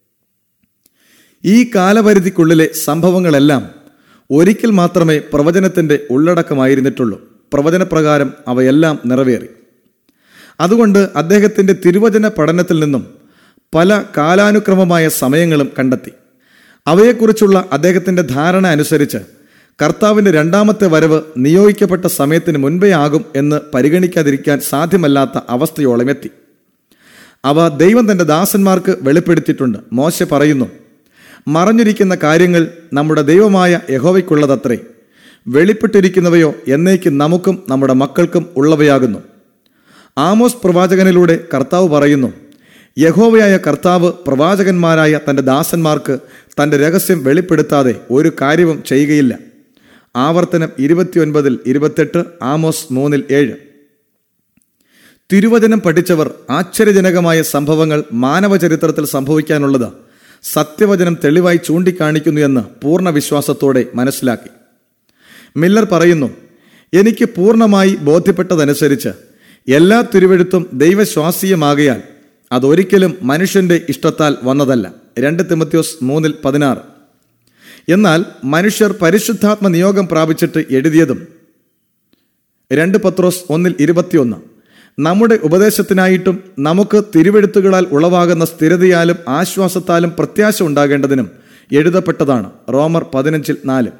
ഈ കാലപരിധിക്കുള്ളിലെ സംഭവങ്ങളെല്ലാം ഒരിക്കൽ മാത്രമേ പ്രവചനത്തിന്റെ ഉള്ളടക്കമായിരുന്നിട്ടുള്ളൂ പ്രവചനപ്രകാരം അവയെല്ലാം നിറവേറി അതുകൊണ്ട് അദ്ദേഹത്തിന്റെ തിരുവചന പഠനത്തിൽ നിന്നും പല കാലാനുക്രമമായ സമയങ്ങളും കണ്ടെത്തി അവയെക്കുറിച്ചുള്ള അദ്ദേഹത്തിന്റെ ധാരണ അനുസരിച്ച് കർത്താവിന്റെ രണ്ടാമത്തെ വരവ് നിയോഗിക്കപ്പെട്ട സമയത്തിന് മുൻപേ ആകും എന്ന് പരിഗണിക്കാതിരിക്കാൻ സാധ്യമല്ലാത്ത അവസ്ഥയോളം എത്തി അവ ദൈവം തന്റെ ദാസന്മാർക്ക് വെളിപ്പെടുത്തിയിട്ടുണ്ട് മോശ പറയുന്നു മറഞ്ഞിരിക്കുന്ന കാര്യങ്ങൾ നമ്മുടെ ദൈവമായ യഹോവയ്ക്കുള്ളതത്രേ വെളിപ്പെട്ടിരിക്കുന്നവയോ എന്നേക്ക് നമുക്കും നമ്മുടെ മക്കൾക്കും ഉള്ളവയാകുന്നു ആമോസ് പ്രവാചകനിലൂടെ കർത്താവ് പറയുന്നു യഹോവയായ കർത്താവ് പ്രവാചകന്മാരായ തന്റെ ദാസന്മാർക്ക് തന്റെ രഹസ്യം വെളിപ്പെടുത്താതെ ഒരു കാര്യവും ചെയ്യുകയില്ല ആവർത്തനം ഇരുപത്തിയൊൻപതിൽ ഇരുപത്തെട്ട് ആമോസ് മൂന്നിൽ ഏഴ് തിരുവചനം പഠിച്ചവർ ആശ്ചര്യജനകമായ സംഭവങ്ങൾ മാനവചരിത്രത്തിൽ സംഭവിക്കാനുള്ളത് സത്യവചനം തെളിവായി ചൂണ്ടിക്കാണിക്കുന്നു എന്ന് പൂർണ്ണ വിശ്വാസത്തോടെ മനസ്സിലാക്കി മില്ലർ പറയുന്നു എനിക്ക് പൂർണ്ണമായി ബോധ്യപ്പെട്ടതനുസരിച്ച് എല്ലാ തിരുവെഴുത്തും ദൈവശ്വാസീയമാകയാൽ അതൊരിക്കലും മനുഷ്യന്റെ ഇഷ്ടത്താൽ വന്നതല്ല രണ്ട് തിമത്യോസ് മൂന്നിൽ പതിനാറ് എന്നാൽ മനുഷ്യർ പരിശുദ്ധാത്മ നിയോഗം പ്രാപിച്ചിട്ട് എഴുതിയതും രണ്ട് പത്രോസ് ഒന്നിൽ ഇരുപത്തിയൊന്ന് നമ്മുടെ ഉപദേശത്തിനായിട്ടും നമുക്ക് തിരുവെഴുത്തുകളാൽ ഉളവാകുന്ന സ്ഥിരതയാലും ആശ്വാസത്താലും പ്രത്യാശ ഉണ്ടാകേണ്ടതിനും എഴുതപ്പെട്ടതാണ് റോമർ പതിനഞ്ചിൽ നാല്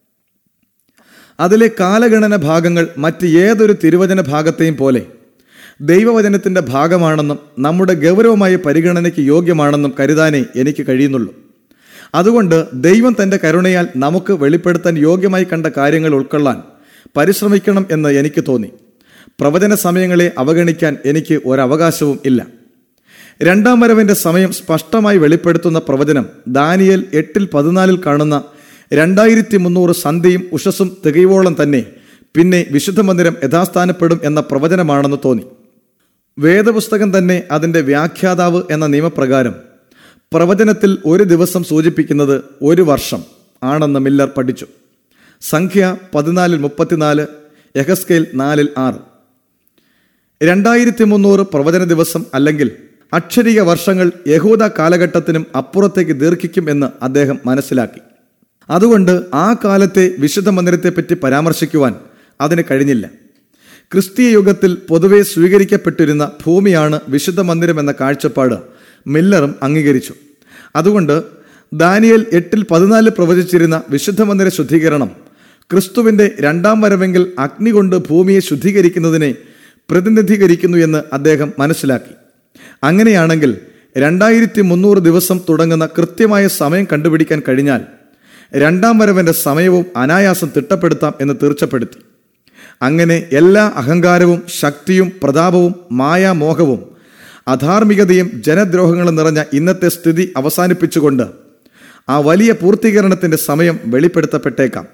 അതിലെ കാലഗണന ഭാഗങ്ങൾ മറ്റ് ഏതൊരു തിരുവചന ഭാഗത്തെയും പോലെ ദൈവവചനത്തിന്റെ ഭാഗമാണെന്നും നമ്മുടെ ഗൗരവമായ പരിഗണനയ്ക്ക് യോഗ്യമാണെന്നും കരുതാനേ എനിക്ക് കഴിയുന്നുള്ളൂ അതുകൊണ്ട് ദൈവം തന്റെ കരുണയാൽ നമുക്ക് വെളിപ്പെടുത്താൻ യോഗ്യമായി കണ്ട കാര്യങ്ങൾ ഉൾക്കൊള്ളാൻ പരിശ്രമിക്കണം എന്ന് എനിക്ക് തോന്നി പ്രവചന സമയങ്ങളെ അവഗണിക്കാൻ എനിക്ക് ഒരവകാശവും ഇല്ല രണ്ടാം വരവിന്റെ സമയം സ്പഷ്ടമായി വെളിപ്പെടുത്തുന്ന പ്രവചനം ദാനിയൽ എട്ടിൽ പതിനാലിൽ കാണുന്ന രണ്ടായിരത്തി മുന്നൂറ് സന്ധ്യയും ഉഷസ്സും തികയോളം തന്നെ പിന്നെ വിശുദ്ധ മന്ദിരം യഥാസ്ഥാനപ്പെടും എന്ന പ്രവചനമാണെന്ന് തോന്നി വേദപുസ്തകം തന്നെ അതിന്റെ വ്യാഖ്യാതാവ് എന്ന നിയമപ്രകാരം പ്രവചനത്തിൽ ഒരു ദിവസം സൂചിപ്പിക്കുന്നത് ഒരു വർഷം ആണെന്ന് മില്ലർ പഠിച്ചു സംഖ്യ പതിനാലിൽ മുപ്പത്തിനാല് യഹസ്കേൽ നാലിൽ ആറ് രണ്ടായിരത്തി മുന്നൂറ് പ്രവചന ദിവസം അല്ലെങ്കിൽ അക്ഷരിക വർഷങ്ങൾ യഹൂദ കാലഘട്ടത്തിനും അപ്പുറത്തേക്ക് ദീർഘിക്കും എന്ന് അദ്ദേഹം മനസ്സിലാക്കി അതുകൊണ്ട് ആ കാലത്തെ വിശുദ്ധ മന്ദിരത്തെപ്പറ്റി പരാമർശിക്കുവാൻ അതിന് കഴിഞ്ഞില്ല ക്രിസ്തീയ യുഗത്തിൽ പൊതുവെ സ്വീകരിക്കപ്പെട്ടിരുന്ന ഭൂമിയാണ് വിശുദ്ധ മന്ദിരം എന്ന കാഴ്ചപ്പാട് മില്ലറും അംഗീകരിച്ചു അതുകൊണ്ട് ദാനിയൽ എട്ടിൽ പതിനാല് പ്രവചിച്ചിരുന്ന വിശുദ്ധ മന്ദിര ശുദ്ധീകരണം ക്രിസ്തുവിന്റെ രണ്ടാം വരവെങ്കിൽ അഗ്നി കൊണ്ട് ഭൂമിയെ ശുദ്ധീകരിക്കുന്നതിനെ പ്രതിനിധീകരിക്കുന്നു എന്ന് അദ്ദേഹം മനസ്സിലാക്കി അങ്ങനെയാണെങ്കിൽ രണ്ടായിരത്തി മുന്നൂറ് ദിവസം തുടങ്ങുന്ന കൃത്യമായ സമയം കണ്ടുപിടിക്കാൻ കഴിഞ്ഞാൽ രണ്ടാം വരവന്റെ സമയവും അനായാസം തിട്ടപ്പെടുത്താം എന്ന് തീർച്ചപ്പെടുത്തി അങ്ങനെ എല്ലാ അഹങ്കാരവും ശക്തിയും പ്രതാപവും മായാമോഹവും അധാർമികതയും ജനദ്രോഹങ്ങളും നിറഞ്ഞ ഇന്നത്തെ സ്ഥിതി അവസാനിപ്പിച്ചുകൊണ്ട് ആ വലിയ പൂർത്തീകരണത്തിന്റെ സമയം വെളിപ്പെടുത്തപ്പെട്ടേക്കാം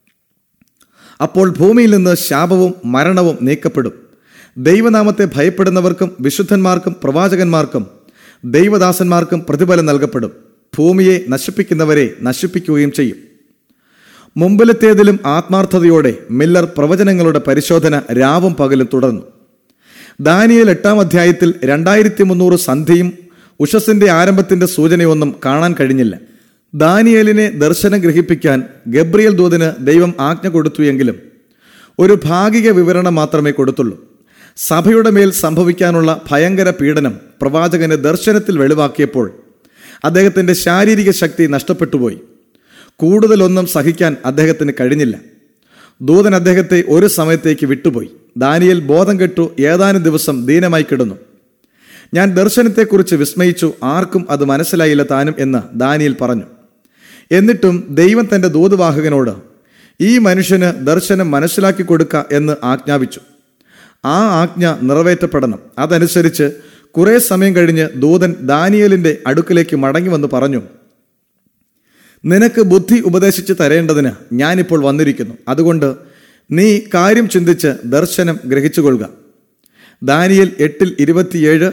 അപ്പോൾ ഭൂമിയിൽ നിന്ന് ശാപവും മരണവും നീക്കപ്പെടും ദൈവനാമത്തെ ഭയപ്പെടുന്നവർക്കും വിശുദ്ധന്മാർക്കും പ്രവാചകന്മാർക്കും ദൈവദാസന്മാർക്കും പ്രതിഫലം നൽകപ്പെടും ഭൂമിയെ നശിപ്പിക്കുന്നവരെ നശിപ്പിക്കുകയും ചെയ്യും മുമ്പിലത്തേതിലും ആത്മാർത്ഥതയോടെ മില്ലർ പ്രവചനങ്ങളുടെ പരിശോധന രാവും പകലും തുടർന്നു ദാനിയൽ എട്ടാം അധ്യായത്തിൽ രണ്ടായിരത്തി മുന്നൂറ് സന്ധിയും ഉഷസിന്റെ ആരംഭത്തിന്റെ സൂചനയൊന്നും കാണാൻ കഴിഞ്ഞില്ല ദാനിയേലിനെ ദർശനം ഗ്രഹിപ്പിക്കാൻ ഗബ്രിയൽ ദൂതന് ദൈവം ആജ്ഞ കൊടുത്തു എങ്കിലും ഒരു ഭാഗിക വിവരണം മാത്രമേ കൊടുത്തുള്ളൂ സഭയുടെ മേൽ സംഭവിക്കാനുള്ള ഭയങ്കര പീഡനം പ്രവാചകന് ദർശനത്തിൽ വെളിവാക്കിയപ്പോൾ അദ്ദേഹത്തിന്റെ ശാരീരിക ശക്തി നഷ്ടപ്പെട്ടുപോയി കൂടുതലൊന്നും സഹിക്കാൻ അദ്ദേഹത്തിന് കഴിഞ്ഞില്ല ദൂതൻ അദ്ദേഹത്തെ ഒരു സമയത്തേക്ക് വിട്ടുപോയി ദാനിയേൽ ബോധം കെട്ടു ഏതാനും ദിവസം ദീനമായി കിടന്നു ഞാൻ ദർശനത്തെക്കുറിച്ച് വിസ്മയിച്ചു ആർക്കും അത് മനസ്സിലായില്ല താനും എന്ന് ദാനിയേൽ പറഞ്ഞു എന്നിട്ടും ദൈവം തന്റെ ദൂതവാഹകനോട് ഈ മനുഷ്യന് ദർശനം മനസ്സിലാക്കി കൊടുക്ക എന്ന് ആജ്ഞാപിച്ചു ആ ആജ്ഞ നിറവേറ്റപ്പെടണം അതനുസരിച്ച് കുറെ സമയം കഴിഞ്ഞ് ദൂതൻ ദാനിയലിന്റെ അടുക്കിലേക്ക് മടങ്ങി വന്ന് പറഞ്ഞു നിനക്ക് ബുദ്ധി ഉപദേശിച്ച് തരേണ്ടതിന് ഞാനിപ്പോൾ വന്നിരിക്കുന്നു അതുകൊണ്ട് നീ കാര്യം ചിന്തിച്ച് ദർശനം ഗ്രഹിച്ചുകൊള്ളുക ദാനിയൽ എട്ടിൽ ഇരുപത്തിയേഴ്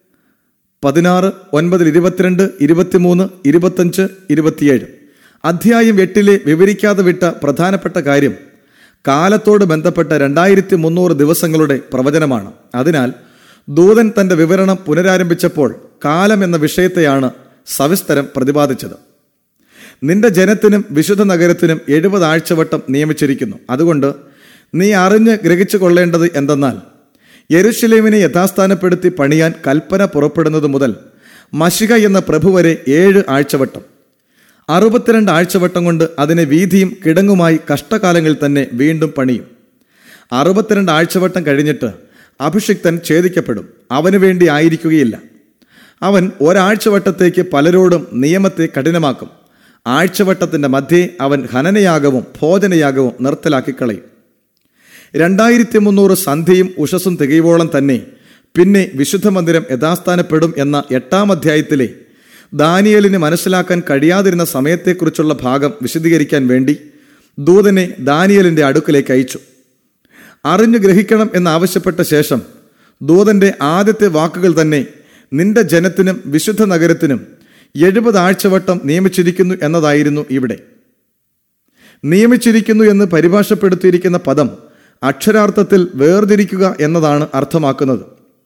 പതിനാറ് ഒൻപതിൽ ഇരുപത്തിരണ്ട് ഇരുപത്തിമൂന്ന് ഇരുപത്തഞ്ച് ഇരുപത്തിയേഴ് അധ്യായം എട്ടിലെ വിവരിക്കാതെ വിട്ട പ്രധാനപ്പെട്ട കാര്യം കാലത്തോട് ബന്ധപ്പെട്ട രണ്ടായിരത്തി മുന്നൂറ് ദിവസങ്ങളുടെ പ്രവചനമാണ് അതിനാൽ ദൂതൻ തന്റെ വിവരണം പുനരാരംഭിച്ചപ്പോൾ കാലം എന്ന വിഷയത്തെയാണ് സവിസ്തരം പ്രതിപാദിച്ചത് നിന്റെ ജനത്തിനും വിശുദ്ധ നഗരത്തിനും എഴുപത് ആഴ്ചവട്ടം നിയമിച്ചിരിക്കുന്നു അതുകൊണ്ട് നീ അറിഞ്ഞ് ഗ്രഹിച്ചു കൊള്ളേണ്ടത് എന്തെന്നാൽ യെരുഷലേമിനെ യഥാസ്ഥാനപ്പെടുത്തി പണിയാൻ കൽപ്പന പുറപ്പെടുന്നത് മുതൽ മഷിക എന്ന പ്രഭു വരെ ഏഴ് ആഴ്ചവട്ടം അറുപത്തിരണ്ട് ആഴ്ചവട്ടം കൊണ്ട് അതിനെ വീതിയും കിടങ്ങുമായി കഷ്ടകാലങ്ങളിൽ തന്നെ വീണ്ടും പണിയും അറുപത്തിരണ്ട് ആഴ്ചവട്ടം കഴിഞ്ഞിട്ട് അഭിഷിക്തൻ ഛേദിക്കപ്പെടും അവന് വേണ്ടി ആയിരിക്കുകയില്ല അവൻ ഒരാഴ്ചവട്ടത്തേക്ക് പലരോടും നിയമത്തെ കഠിനമാക്കും ആഴ്ചവട്ടത്തിന്റെ മധ്യേ അവൻ ഹനനയാഗവും ഭോജനയാഗവും നിർത്തലാക്കി കളയും രണ്ടായിരത്തി മുന്നൂറ് സന്ധ്യയും ഉഷസ്സും തികയോളം തന്നെ പിന്നെ വിശുദ്ധ മന്ദിരം യഥാസ്ഥാനപ്പെടും എന്ന എട്ടാം അധ്യായത്തിലെ ദാനിയലിന് മനസ്സിലാക്കാൻ കഴിയാതിരുന്ന സമയത്തെക്കുറിച്ചുള്ള ഭാഗം വിശദീകരിക്കാൻ വേണ്ടി ദൂതനെ ദാനിയലിന്റെ അടുക്കിലേക്ക് അയച്ചു അറിഞ്ഞു ഗ്രഹിക്കണം എന്നാവശ്യപ്പെട്ട ശേഷം ദൂതന്റെ ആദ്യത്തെ വാക്കുകൾ തന്നെ നിന്റെ ജനത്തിനും വിശുദ്ധ നഗരത്തിനും എഴുപത് ആഴ്ചവട്ടം നിയമിച്ചിരിക്കുന്നു എന്നതായിരുന്നു ഇവിടെ നിയമിച്ചിരിക്കുന്നു എന്ന് പരിഭാഷപ്പെടുത്തിയിരിക്കുന്ന പദം അക്ഷരാർത്ഥത്തിൽ വേർതിരിക്കുക എന്നതാണ് അർത്ഥമാക്കുന്നത്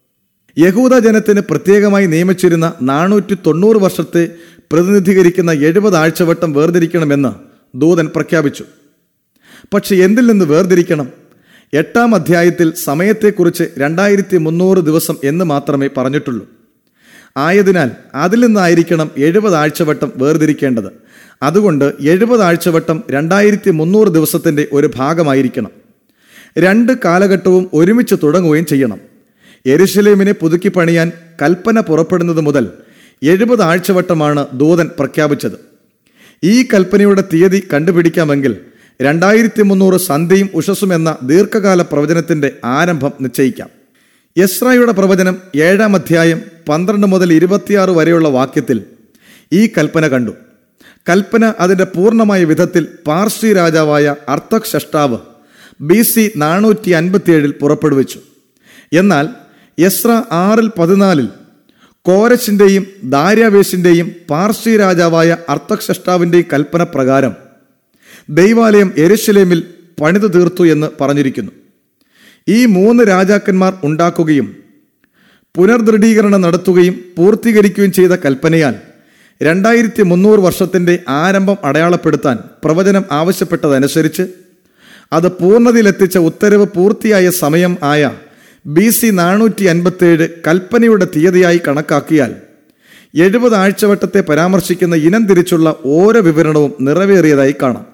യഹൂദ ജനത്തിന് പ്രത്യേകമായി നിയമിച്ചിരുന്ന നാനൂറ്റി തൊണ്ണൂറ് വർഷത്തെ പ്രതിനിധീകരിക്കുന്ന എഴുപത് ആഴ്ചവട്ടം വേർതിരിക്കണമെന്ന് ദൂതൻ പ്രഖ്യാപിച്ചു പക്ഷെ എന്തിൽ നിന്ന് വേർതിരിക്കണം എട്ടാം അധ്യായത്തിൽ സമയത്തെക്കുറിച്ച് രണ്ടായിരത്തി മുന്നൂറ് ദിവസം എന്ന് മാത്രമേ പറഞ്ഞിട്ടുള്ളൂ ആയതിനാൽ അതിൽ നിന്നായിരിക്കണം എഴുപത് ആഴ്ചവട്ടം വേർതിരിക്കേണ്ടത് അതുകൊണ്ട് എഴുപത് ആഴ്ചവട്ടം രണ്ടായിരത്തി മുന്നൂറ് ദിവസത്തിന്റെ ഒരു ഭാഗമായിരിക്കണം രണ്ട് കാലഘട്ടവും ഒരുമിച്ച് തുടങ്ങുകയും ചെയ്യണം എരുശലേമിനെ പുതുക്കി പണിയാൻ കൽപ്പന പുറപ്പെടുന്നത് മുതൽ എഴുപത് ആഴ്ചവട്ടമാണ് ദൂതൻ പ്രഖ്യാപിച്ചത് ഈ കൽപ്പനയുടെ തീയതി കണ്ടുപിടിക്കാമെങ്കിൽ രണ്ടായിരത്തി മുന്നൂറ് സന്ധ്യയും ഉഷസ്സും എന്ന ദീർഘകാല പ്രവചനത്തിന്റെ ആരംഭം നിശ്ചയിക്കാം യസ്രായുടെ പ്രവചനം ഏഴാം അധ്യായം പന്ത്രണ്ട് മുതൽ ഇരുപത്തിയാറ് വരെയുള്ള വാക്യത്തിൽ ഈ കൽപ്പന കണ്ടു കൽപ്പന അതിന്റെ പൂർണ്ണമായ വിധത്തിൽ പാർസി രാജാവായ അർത്ഥക് ഷഷ്ടാവ് ബി സി നാനൂറ്റി അൻപത്തിയേഴിൽ പുറപ്പെടുവിച്ചു എന്നാൽ യസ്ര ആറിൽ പതിനാലിൽ കോരശിന്റെയും ദാര്യാവേശിന്റെയും പാർസി രാജാവായ അർത്ഥക് ഷഷ്ടാവിന്റെയും കൽപ്പന പ്രകാരം ദൈവാലയം എരുശലേമിൽ പണിതു തീർത്തു എന്ന് പറഞ്ഞിരിക്കുന്നു ഈ മൂന്ന് രാജാക്കന്മാർ ഉണ്ടാക്കുകയും പുനർദൃഢീകരണം നടത്തുകയും പൂർത്തീകരിക്കുകയും ചെയ്ത കൽപ്പനയാൽ രണ്ടായിരത്തി മുന്നൂറ് വർഷത്തിന്റെ ആരംഭം അടയാളപ്പെടുത്താൻ പ്രവചനം ആവശ്യപ്പെട്ടതനുസരിച്ച് അത് പൂർണ്ണതയിലെത്തിച്ച ഉത്തരവ് പൂർത്തിയായ സമയം ആയ ബി സി നാനൂറ്റി അൻപത്തിയേഴ് കൽപ്പനയുടെ തീയതിയായി കണക്കാക്കിയാൽ എഴുപത് ആഴ്ചവട്ടത്തെ പരാമർശിക്കുന്ന ഇനം തിരിച്ചുള്ള ഓരോ വിവരണവും നിറവേറിയതായി കാണാം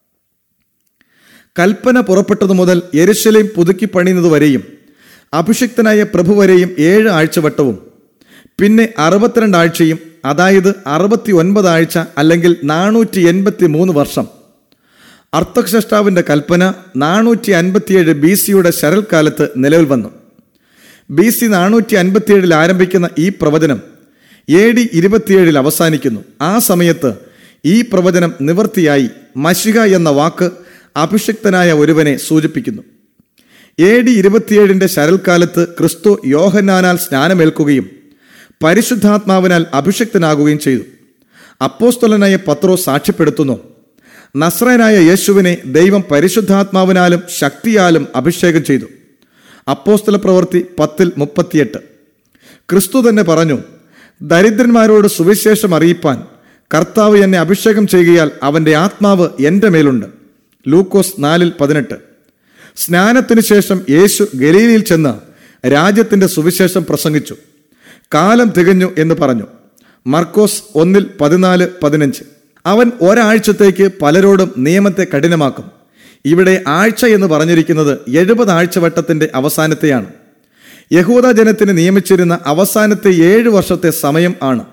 കൽപ്പന പുറപ്പെട്ടതു മുതൽ എരുശലേം പുതുക്കി പണിയുന്നതുവരെയും അഭിഷിക്തനായ പ്രഭു വരെയും ഏഴ് ആഴ്ചവട്ടവും പിന്നെ അറുപത്തിരണ്ട് ആഴ്ചയും അതായത് അറുപത്തി ഒൻപത് ആഴ്ച അല്ലെങ്കിൽ നാനൂറ്റി എൺപത്തി മൂന്ന് വർഷം അർത്ഥക്ഷഷ്ടാവിന്റെ കൽപ്പന നാനൂറ്റി അൻപത്തിയേഴ് ബി സിയുടെ ശരൽക്കാലത്ത് നിലവിൽ വന്നു ബി സി നാനൂറ്റി അൻപത്തിയേഴിൽ ആരംഭിക്കുന്ന ഈ പ്രവചനം എ ഡി ഇരുപത്തിയേഴിൽ അവസാനിക്കുന്നു ആ സമയത്ത് ഈ പ്രവചനം നിവൃത്തിയായി മഷിക എന്ന വാക്ക് അഭിഷിക്തനായ ഒരുവനെ സൂചിപ്പിക്കുന്നു എ ഡി ഇരുപത്തിയേഴിന്റെ ശരൽക്കാലത്ത് ക്രിസ്തു യോഹന്നാനാൽ സ്നാനമേൽക്കുകയും പരിശുദ്ധാത്മാവിനാൽ അഭിഷിക്തനാകുകയും ചെയ്തു അപ്പോസ്തലനായ പത്രോ സാക്ഷ്യപ്പെടുത്തുന്നു നസ്രനായ യേശുവിനെ ദൈവം പരിശുദ്ധാത്മാവിനാലും ശക്തിയാലും അഭിഷേകം ചെയ്തു അപ്പോസ്തല പ്രവൃത്തി പത്തിൽ മുപ്പത്തിയെട്ട് ക്രിസ്തു തന്നെ പറഞ്ഞു ദരിദ്രന്മാരോട് സുവിശേഷം അറിയിപ്പാൻ കർത്താവ് എന്നെ അഭിഷേകം ചെയ്യുകയാൽ അവന്റെ ആത്മാവ് എൻ്റെ മേലുണ്ട് ലൂക്കോസ് നാലിൽ പതിനെട്ട് സ്നാനത്തിനു ശേഷം യേശു ഗലീലയിൽ ചെന്ന് രാജ്യത്തിന്റെ സുവിശേഷം പ്രസംഗിച്ചു കാലം തികഞ്ഞു എന്ന് പറഞ്ഞു മർക്കോസ് ഒന്നിൽ പതിനാല് പതിനഞ്ച് അവൻ ഒരാഴ്ചത്തേക്ക് പലരോടും നിയമത്തെ കഠിനമാക്കും ഇവിടെ ആഴ്ച എന്ന് പറഞ്ഞിരിക്കുന്നത് എഴുപത് ആഴ്ചവട്ടത്തിന്റെ അവസാനത്തെയാണ് യഹൂദ ജനത്തിന് നിയമിച്ചിരുന്ന അവസാനത്തെ ഏഴ് വർഷത്തെ സമയം ആണ്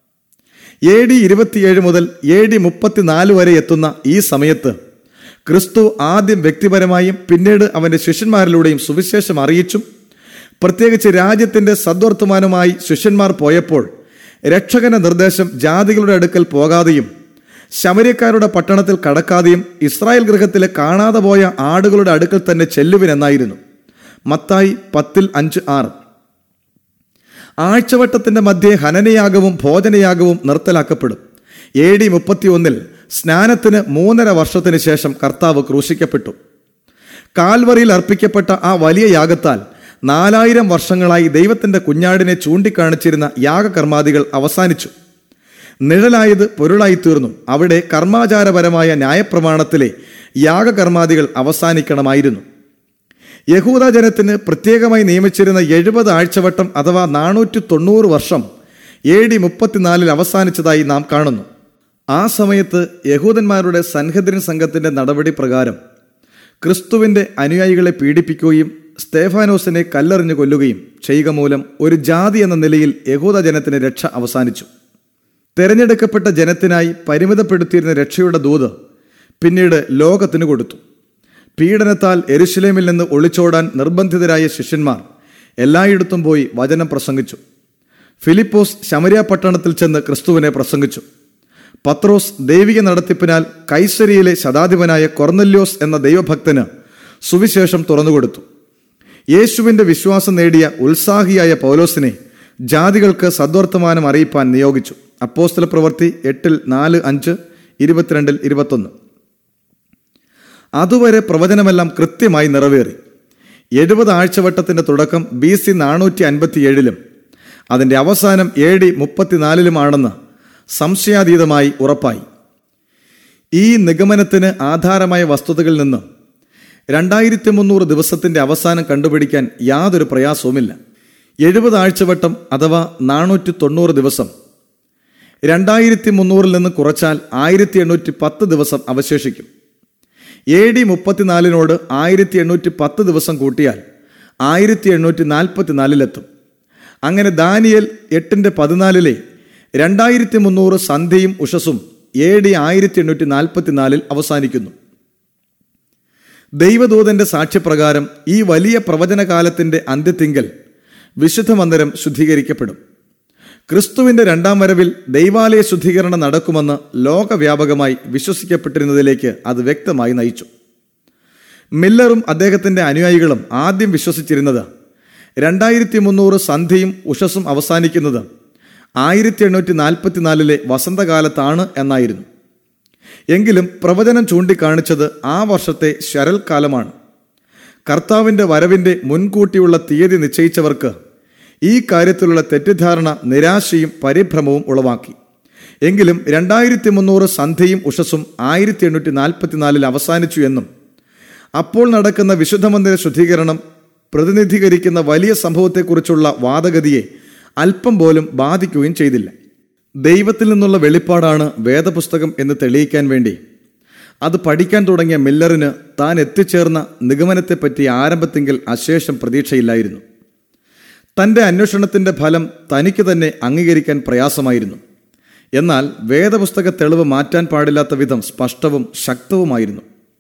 എ ഡി ഇരുപത്തിയേഴ് മുതൽ എ ഡി മുപ്പത്തിനാല് വരെ എത്തുന്ന ഈ സമയത്ത് ക്രിസ്തു ആദ്യം വ്യക്തിപരമായും പിന്നീട് അവന്റെ ശിഷ്യന്മാരിലൂടെയും സുവിശേഷം അറിയിച്ചും പ്രത്യേകിച്ച് രാജ്യത്തിന്റെ സദ്വർത്തമാനമായി ശിഷ്യന്മാർ പോയപ്പോൾ രക്ഷകന്റെ നിർദ്ദേശം ജാതികളുടെ അടുക്കൽ പോകാതെയും ശമര്യക്കാരുടെ പട്ടണത്തിൽ കടക്കാതെയും ഇസ്രായേൽ ഗൃഹത്തിലെ കാണാതെ പോയ ആടുകളുടെ അടുക്കൽ തന്നെ ചെല്ലുവിനെന്നായിരുന്നു മത്തായി പത്തിൽ അഞ്ച് ആറ് ആഴ്ചവട്ടത്തിന്റെ മധ്യേ ഹനനയാഗവും ഭോജനയാഗവും നിർത്തലാക്കപ്പെടും എ ഡി മുപ്പത്തിയൊന്നിൽ സ്നാനത്തിന് മൂന്നര വർഷത്തിന് ശേഷം കർത്താവ് ക്രൂശിക്കപ്പെട്ടു കാൽവറിയിൽ അർപ്പിക്കപ്പെട്ട ആ വലിയ യാഗത്താൽ നാലായിരം വർഷങ്ങളായി ദൈവത്തിന്റെ കുഞ്ഞാടിനെ ചൂണ്ടിക്കാണിച്ചിരുന്ന യാഗകർമാദികൾ അവസാനിച്ചു നിഴലായത് പൊരുളായി തീർന്നു അവിടെ കർമാചാരപരമായ ന്യായപ്രമാണത്തിലെ യാഗകർമാദികൾ അവസാനിക്കണമായിരുന്നു യഹൂദ ജനത്തിന് പ്രത്യേകമായി നിയമിച്ചിരുന്ന എഴുപത് ആഴ്ചവട്ടം അഥവാ നാനൂറ്റി തൊണ്ണൂറ് വർഷം എ ഡി മുപ്പത്തിനാലിൽ അവസാനിച്ചതായി നാം കാണുന്നു ആ സമയത്ത് യഹൂദന്മാരുടെ സൻഹദ്രിൻ സംഘത്തിന്റെ നടപടി പ്രകാരം ക്രിസ്തുവിന്റെ അനുയായികളെ പീഡിപ്പിക്കുകയും സ്തേഫാനോസിനെ കല്ലെറിഞ്ഞു കൊല്ലുകയും ചെയ്യുക മൂലം ഒരു ജാതി എന്ന നിലയിൽ യഹൂദ ജനത്തിന് രക്ഷ അവസാനിച്ചു തെരഞ്ഞെടുക്കപ്പെട്ട ജനത്തിനായി പരിമിതപ്പെടുത്തിയിരുന്ന രക്ഷയുടെ ദൂത് പിന്നീട് ലോകത്തിന് കൊടുത്തു പീഡനത്താൽ എരുശലേമിൽ നിന്ന് ഒളിച്ചോടാൻ നിർബന്ധിതരായ ശിഷ്യന്മാർ എല്ലായിടത്തും പോയി വചനം പ്രസംഗിച്ചു ഫിലിപ്പോസ് ശമരിയ പട്ടണത്തിൽ ചെന്ന് ക്രിസ്തുവിനെ പ്രസംഗിച്ചു പത്രോസ് ദൈവിക നടത്തിപ്പിനാൽ കൈസരിയിലെ ശതാധിപനായ കൊർന്നല്യോസ് എന്ന ദൈവഭക്തന് സുവിശേഷം തുറന്നുകൊടുത്തു യേശുവിന്റെ വിശ്വാസം നേടിയ ഉത്സാഹിയായ പൗലോസിനെ ജാതികൾക്ക് സദ്വർത്തമാനം അറിയിപ്പാൻ നിയോഗിച്ചു അപ്പോസ്തല പ്രവൃത്തി എട്ടിൽ നാല് അഞ്ച് ഇരുപത്തിരണ്ടിൽ ഇരുപത്തൊന്ന് അതുവരെ പ്രവചനമെല്ലാം കൃത്യമായി നിറവേറി എഴുപത് ആഴ്ചവട്ടത്തിന്റെ തുടക്കം ബി സി നാനൂറ്റി അൻപത്തിയേഴിലും അതിന്റെ അവസാനം എ ഡി മുപ്പത്തിനാലിലുമാണെന്ന് സംശയാതീതമായി ഉറപ്പായി ഈ നിഗമനത്തിന് ആധാരമായ വസ്തുതകളിൽ നിന്ന് രണ്ടായിരത്തി മുന്നൂറ് ദിവസത്തിന്റെ അവസാനം കണ്ടുപിടിക്കാൻ യാതൊരു പ്രയാസവുമില്ല എഴുപത് ആഴ്ചവട്ടം അഥവാ നാനൂറ്റി തൊണ്ണൂറ് ദിവസം രണ്ടായിരത്തി മുന്നൂറിൽ നിന്ന് കുറച്ചാൽ ആയിരത്തി എണ്ണൂറ്റി പത്ത് ദിവസം അവശേഷിക്കും എ ഡി മുപ്പത്തിനാലിനോട് ആയിരത്തി എണ്ണൂറ്റി പത്ത് ദിവസം കൂട്ടിയാൽ ആയിരത്തി എണ്ണൂറ്റി നാൽപ്പത്തിനാലിലെത്തും അങ്ങനെ ദാനിയൽ എട്ടിന്റെ പതിനാലിലെ രണ്ടായിരത്തി മുന്നൂറ് സന്ധ്യയും ഉഷസും എ ഡി ആയിരത്തി എണ്ണൂറ്റി നാൽപ്പത്തിനാലിൽ അവസാനിക്കുന്നു ദൈവദൂതന്റെ സാക്ഷ്യപ്രകാരം ഈ വലിയ പ്രവചനകാലത്തിന്റെ അന്ത്യത്തിങ്കൽ വിശുദ്ധ മന്ദിരം ശുദ്ധീകരിക്കപ്പെടും ക്രിസ്തുവിന്റെ രണ്ടാം വരവിൽ ദൈവാലയ ശുദ്ധീകരണം നടക്കുമെന്ന് ലോകവ്യാപകമായി വിശ്വസിക്കപ്പെട്ടിരുന്നതിലേക്ക് അത് വ്യക്തമായി നയിച്ചു മില്ലറും അദ്ദേഹത്തിന്റെ അനുയായികളും ആദ്യം വിശ്വസിച്ചിരുന്നത് രണ്ടായിരത്തി മുന്നൂറ് സന്ധ്യയും ഉഷസും അവസാനിക്കുന്നത് ആയിരത്തി എണ്ണൂറ്റി നാൽപ്പത്തിനാലിലെ വസന്തകാലത്താണ് എന്നായിരുന്നു എങ്കിലും പ്രവചനം ചൂണ്ടിക്കാണിച്ചത് ആ വർഷത്തെ ശരൽക്കാലമാണ് കർത്താവിന്റെ വരവിന്റെ മുൻകൂട്ടിയുള്ള തീയതി നിശ്ചയിച്ചവർക്ക് ഈ കാര്യത്തിലുള്ള തെറ്റിദ്ധാരണ നിരാശയും പരിഭ്രമവും ഉളവാക്കി എങ്കിലും രണ്ടായിരത്തി മുന്നൂറ് സന്ധ്യയും ഉഷസും ആയിരത്തി എണ്ണൂറ്റി നാൽപ്പത്തിനാലിൽ അവസാനിച്ചു എന്നും അപ്പോൾ നടക്കുന്ന വിശുദ്ധ മന്ദിര ശുദ്ധീകരണം പ്രതിനിധീകരിക്കുന്ന വലിയ സംഭവത്തെക്കുറിച്ചുള്ള വാദഗതിയെ അല്പം പോലും ബാധിക്കുകയും ചെയ്തില്ല ദൈവത്തിൽ നിന്നുള്ള വെളിപ്പാടാണ് വേദപുസ്തകം എന്ന് തെളിയിക്കാൻ വേണ്ടി അത് പഠിക്കാൻ തുടങ്ങിയ മില്ലറിന് താൻ എത്തിച്ചേർന്ന നിഗമനത്തെപ്പറ്റി ആരംഭത്തെങ്കിൽ അശേഷം പ്രതീക്ഷയില്ലായിരുന്നു തന്റെ അന്വേഷണത്തിന്റെ ഫലം തനിക്ക് തന്നെ അംഗീകരിക്കാൻ പ്രയാസമായിരുന്നു എന്നാൽ വേദപുസ്തക തെളിവ് മാറ്റാൻ പാടില്ലാത്ത വിധം സ്പഷ്ടവും ശക്തവുമായിരുന്നു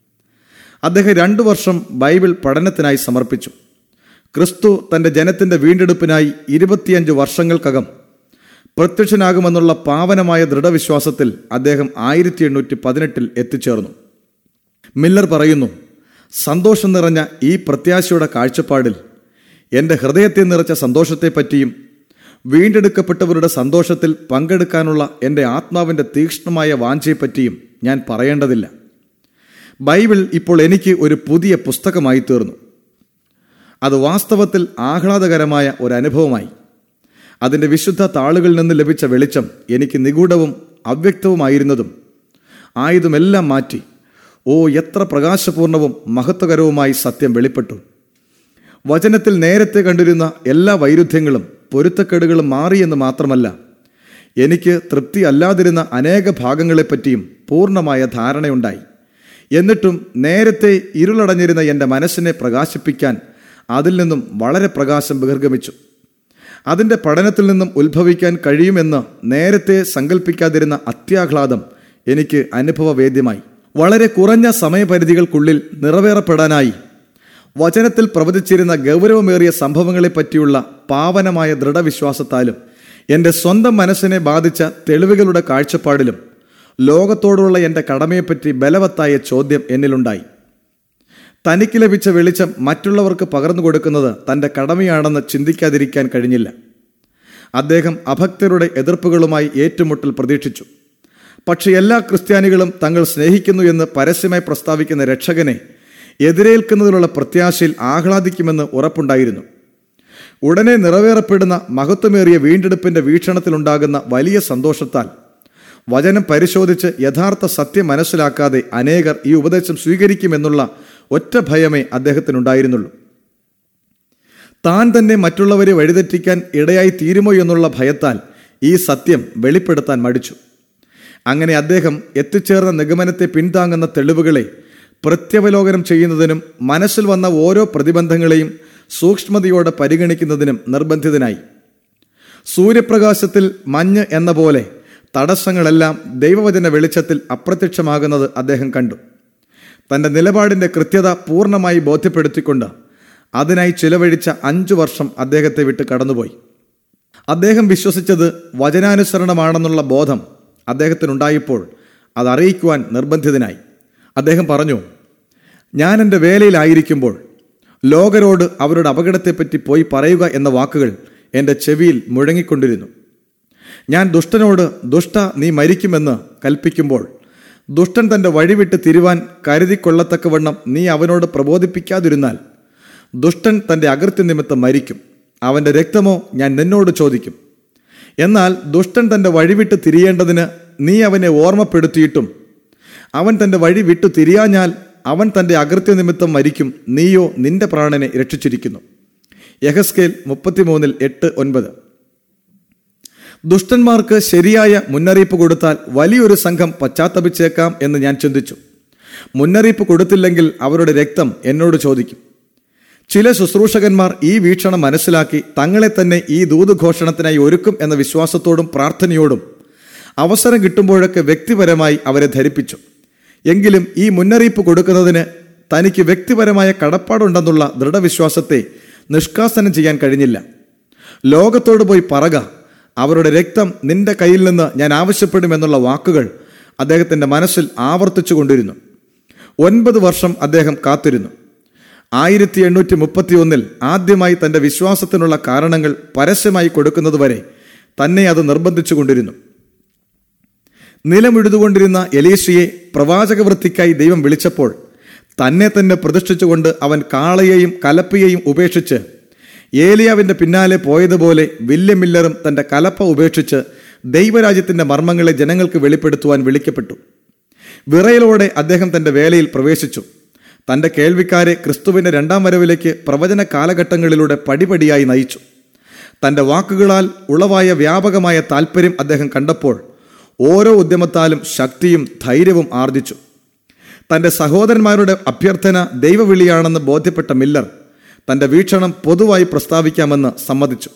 അദ്ദേഹം രണ്ടു വർഷം ബൈബിൾ പഠനത്തിനായി സമർപ്പിച്ചു ക്രിസ്തു തന്റെ ജനത്തിന്റെ വീണ്ടെടുപ്പിനായി ഇരുപത്തിയഞ്ച് വർഷങ്ങൾക്കകം പ്രത്യക്ഷനാകുമെന്നുള്ള പാവനമായ ദൃഢവിശ്വാസത്തിൽ അദ്ദേഹം ആയിരത്തി എണ്ണൂറ്റി പതിനെട്ടിൽ എത്തിച്ചേർന്നു മില്ലർ പറയുന്നു സന്തോഷം നിറഞ്ഞ ഈ പ്രത്യാശയുടെ കാഴ്ചപ്പാടിൽ എൻ്റെ ഹൃദയത്തെ നിറച്ച സന്തോഷത്തെപ്പറ്റിയും വീണ്ടെടുക്കപ്പെട്ടവരുടെ സന്തോഷത്തിൽ പങ്കെടുക്കാനുള്ള എൻ്റെ ആത്മാവിൻ്റെ തീക്ഷ്ണമായ വാഞ്ചയെപ്പറ്റിയും ഞാൻ പറയേണ്ടതില്ല ബൈബിൾ ഇപ്പോൾ എനിക്ക് ഒരു പുതിയ പുസ്തകമായി തീർന്നു അത് വാസ്തവത്തിൽ ആഹ്ലാദകരമായ ഒരു അനുഭവമായി അതിൻ്റെ വിശുദ്ധ താളുകളിൽ നിന്ന് ലഭിച്ച വെളിച്ചം എനിക്ക് നിഗൂഢവും അവ്യക്തവുമായിരുന്നതും ആയതുമെല്ലാം മാറ്റി ഓ എത്ര പ്രകാശപൂർണവും മഹത്വകരവുമായി സത്യം വെളിപ്പെട്ടു വചനത്തിൽ നേരത്തെ കണ്ടിരുന്ന എല്ലാ വൈരുദ്ധ്യങ്ങളും പൊരുത്തക്കേടുകളും മാറിയെന്ന് മാത്രമല്ല എനിക്ക് തൃപ്തി അല്ലാതിരുന്ന അനേക ഭാഗങ്ങളെപ്പറ്റിയും പൂർണ്ണമായ ധാരണയുണ്ടായി എന്നിട്ടും നേരത്തെ ഇരുളടഞ്ഞിരുന്ന എൻ്റെ മനസ്സിനെ പ്രകാശിപ്പിക്കാൻ അതിൽ നിന്നും വളരെ പ്രകാശം ബഹിർഗമിച്ചു അതിൻ്റെ പഠനത്തിൽ നിന്നും ഉത്ഭവിക്കാൻ കഴിയുമെന്ന് നേരത്തെ സങ്കല്പിക്കാതിരുന്ന അത്യാഹ്ലാദം എനിക്ക് അനുഭവവേദ്യമായി വളരെ കുറഞ്ഞ സമയപരിധികൾക്കുള്ളിൽ നിറവേറപ്പെടാനായി വചനത്തിൽ പ്രവചിച്ചിരുന്ന ഗൗരവമേറിയ സംഭവങ്ങളെപ്പറ്റിയുള്ള പാവനമായ ദൃഢവിശ്വാസത്താലും എൻ്റെ സ്വന്തം മനസ്സിനെ ബാധിച്ച തെളിവുകളുടെ കാഴ്ചപ്പാടിലും ലോകത്തോടുള്ള എൻ്റെ കടമയെപ്പറ്റി ബലവത്തായ ചോദ്യം എന്നിലുണ്ടായി തനിക്ക് ലഭിച്ച വെളിച്ചം മറ്റുള്ളവർക്ക് പകർന്നു കൊടുക്കുന്നത് തൻ്റെ കടമയാണെന്ന് ചിന്തിക്കാതിരിക്കാൻ കഴിഞ്ഞില്ല അദ്ദേഹം അഭക്തരുടെ എതിർപ്പുകളുമായി ഏറ്റുമുട്ടൽ പ്രതീക്ഷിച്ചു പക്ഷെ എല്ലാ ക്രിസ്ത്യാനികളും തങ്ങൾ സ്നേഹിക്കുന്നു എന്ന് പരസ്യമായി പ്രസ്താവിക്കുന്ന രക്ഷകനെ എതിരേൽക്കുന്നതിലുള്ള പ്രത്യാശയിൽ ആഹ്ലാദിക്കുമെന്ന് ഉറപ്പുണ്ടായിരുന്നു ഉടനെ നിറവേറപ്പെടുന്ന മഹത്വമേറിയ വീണ്ടെടുപ്പിന്റെ വീക്ഷണത്തിലുണ്ടാകുന്ന വലിയ സന്തോഷത്താൽ വചനം പരിശോധിച്ച് യഥാർത്ഥ സത്യം മനസ്സിലാക്കാതെ അനേകർ ഈ ഉപദേശം സ്വീകരിക്കുമെന്നുള്ള ഒറ്റ ഭയമേ അദ്ദേഹത്തിനുണ്ടായിരുന്നുള്ളൂ താൻ തന്നെ മറ്റുള്ളവരെ വഴിതെറ്റിക്കാൻ ഇടയായി തീരുമോ എന്നുള്ള ഭയത്താൽ ഈ സത്യം വെളിപ്പെടുത്താൻ മടിച്ചു അങ്ങനെ അദ്ദേഹം എത്തിച്ചേർന്ന നിഗമനത്തെ പിന്താങ്ങുന്ന തെളിവുകളെ പ്രത്യവലോകനം ചെയ്യുന്നതിനും മനസ്സിൽ വന്ന ഓരോ പ്രതിബന്ധങ്ങളെയും സൂക്ഷ്മതയോടെ പരിഗണിക്കുന്നതിനും നിർബന്ധിതനായി സൂര്യപ്രകാശത്തിൽ മഞ്ഞ് എന്ന പോലെ തടസ്സങ്ങളെല്ലാം ദൈവവചന വെളിച്ചത്തിൽ അപ്രത്യക്ഷമാകുന്നത് അദ്ദേഹം കണ്ടു തന്റെ നിലപാടിന്റെ കൃത്യത പൂർണ്ണമായി ബോധ്യപ്പെടുത്തിക്കൊണ്ട് അതിനായി ചിലവഴിച്ച അഞ്ചു വർഷം അദ്ദേഹത്തെ വിട്ട് കടന്നുപോയി അദ്ദേഹം വിശ്വസിച്ചത് വചനാനുസരണമാണെന്നുള്ള ബോധം അദ്ദേഹത്തിനുണ്ടായപ്പോൾ അത് അറിയിക്കുവാൻ നിർബന്ധിതനായി അദ്ദേഹം പറഞ്ഞു ഞാൻ എൻ്റെ വേലയിലായിരിക്കുമ്പോൾ ലോകരോട് അവരുടെ അപകടത്തെപ്പറ്റി പോയി പറയുക എന്ന വാക്കുകൾ എൻ്റെ ചെവിയിൽ മുഴങ്ങിക്കൊണ്ടിരുന്നു ഞാൻ ദുഷ്ടനോട് ദുഷ്ട നീ മരിക്കുമെന്ന് കൽപ്പിക്കുമ്പോൾ ദുഷ്ടൻ തൻ്റെ വഴിവിട്ട് തിരുവാൻ കരുതിക്കൊള്ളത്തക്കവണ്ണം നീ അവനോട് പ്രബോധിപ്പിക്കാതിരുന്നാൽ ദുഷ്ടൻ തൻ്റെ അകൃത്യ നിമിത്തം മരിക്കും അവൻ്റെ രക്തമോ ഞാൻ നിന്നോട് ചോദിക്കും എന്നാൽ ദുഷ്ടൻ തൻ്റെ വഴിവിട്ട് തിരിയേണ്ടതിന് നീ അവനെ ഓർമ്മപ്പെടുത്തിയിട്ടും അവൻ തൻ്റെ വഴി വിട്ടു തിരിയാഞ്ഞാൽ അവൻ തൻ്റെ അകൃത്യ നിമിത്തം മരിക്കും നീയോ നിന്റെ പ്രാണനെ രക്ഷിച്ചിരിക്കുന്നു യഹസ്കേൽ മുപ്പത്തിമൂന്നിൽ എട്ട് ഒൻപത് ദുഷ്ടന്മാർക്ക് ശരിയായ മുന്നറിയിപ്പ് കൊടുത്താൽ വലിയൊരു സംഘം പശ്ചാത്തപിച്ചേക്കാം എന്ന് ഞാൻ ചിന്തിച്ചു മുന്നറിയിപ്പ് കൊടുത്തില്ലെങ്കിൽ അവരുടെ രക്തം എന്നോട് ചോദിക്കും ചില ശുശ്രൂഷകന്മാർ ഈ വീക്ഷണം മനസ്സിലാക്കി തങ്ങളെ തന്നെ ഈ ദൂതുഘോഷണത്തിനായി ഒരുക്കും എന്ന വിശ്വാസത്തോടും പ്രാർത്ഥനയോടും അവസരം കിട്ടുമ്പോഴൊക്കെ വ്യക്തിപരമായി അവരെ ധരിപ്പിച്ചു എങ്കിലും ഈ മുന്നറിയിപ്പ് കൊടുക്കുന്നതിന് തനിക്ക് വ്യക്തിപരമായ കടപ്പാടുണ്ടെന്നുള്ള ദൃഢവിശ്വാസത്തെ നിഷ്കാസനം ചെയ്യാൻ കഴിഞ്ഞില്ല ലോകത്തോട് പോയി പറക അവരുടെ രക്തം നിന്റെ കയ്യിൽ നിന്ന് ഞാൻ ആവശ്യപ്പെടുമെന്നുള്ള വാക്കുകൾ അദ്ദേഹത്തിൻ്റെ മനസ്സിൽ ആവർത്തിച്ചു കൊണ്ടിരുന്നു ഒൻപത് വർഷം അദ്ദേഹം കാത്തിരുന്നു ആയിരത്തി എണ്ണൂറ്റി മുപ്പത്തി ഒന്നിൽ ആദ്യമായി തന്റെ വിശ്വാസത്തിനുള്ള കാരണങ്ങൾ പരസ്യമായി കൊടുക്കുന്നതുവരെ തന്നെ അത് നിർബന്ധിച്ചു കൊണ്ടിരുന്നു നിലമിഴുതുകൊണ്ടിരുന്ന എലീഷയെ പ്രവാചകവൃത്തിക്കായി ദൈവം വിളിച്ചപ്പോൾ തന്നെ തന്നെ പ്രതിഷ്ഠിച്ചുകൊണ്ട് അവൻ കാളയെയും കലപ്പയെയും ഉപേക്ഷിച്ച് ഏലിയാവിന്റെ പിന്നാലെ പോയതുപോലെ വില്യം മില്ലറും തന്റെ കലപ്പ ഉപേക്ഷിച്ച് ദൈവരാജ്യത്തിന്റെ മർമ്മങ്ങളെ ജനങ്ങൾക്ക് വെളിപ്പെടുത്തുവാൻ വിളിക്കപ്പെട്ടു വിറയലോടെ അദ്ദേഹം തന്റെ വേലയിൽ പ്രവേശിച്ചു തന്റെ കേൾവിക്കാരെ ക്രിസ്തുവിന്റെ രണ്ടാം വരവിലേക്ക് പ്രവചന കാലഘട്ടങ്ങളിലൂടെ പടിപടിയായി നയിച്ചു തന്റെ വാക്കുകളാൽ ഉളവായ വ്യാപകമായ താല്പര്യം അദ്ദേഹം കണ്ടപ്പോൾ ഓരോ ഉദ്യമത്താലും ശക്തിയും ധൈര്യവും ആർജിച്ചു തന്റെ സഹോദരന്മാരുടെ അഭ്യർത്ഥന ദൈവവിളിയാണെന്ന് ബോധ്യപ്പെട്ട മില്ലർ തന്റെ വീക്ഷണം പൊതുവായി പ്രസ്താവിക്കാമെന്ന് സമ്മതിച്ചു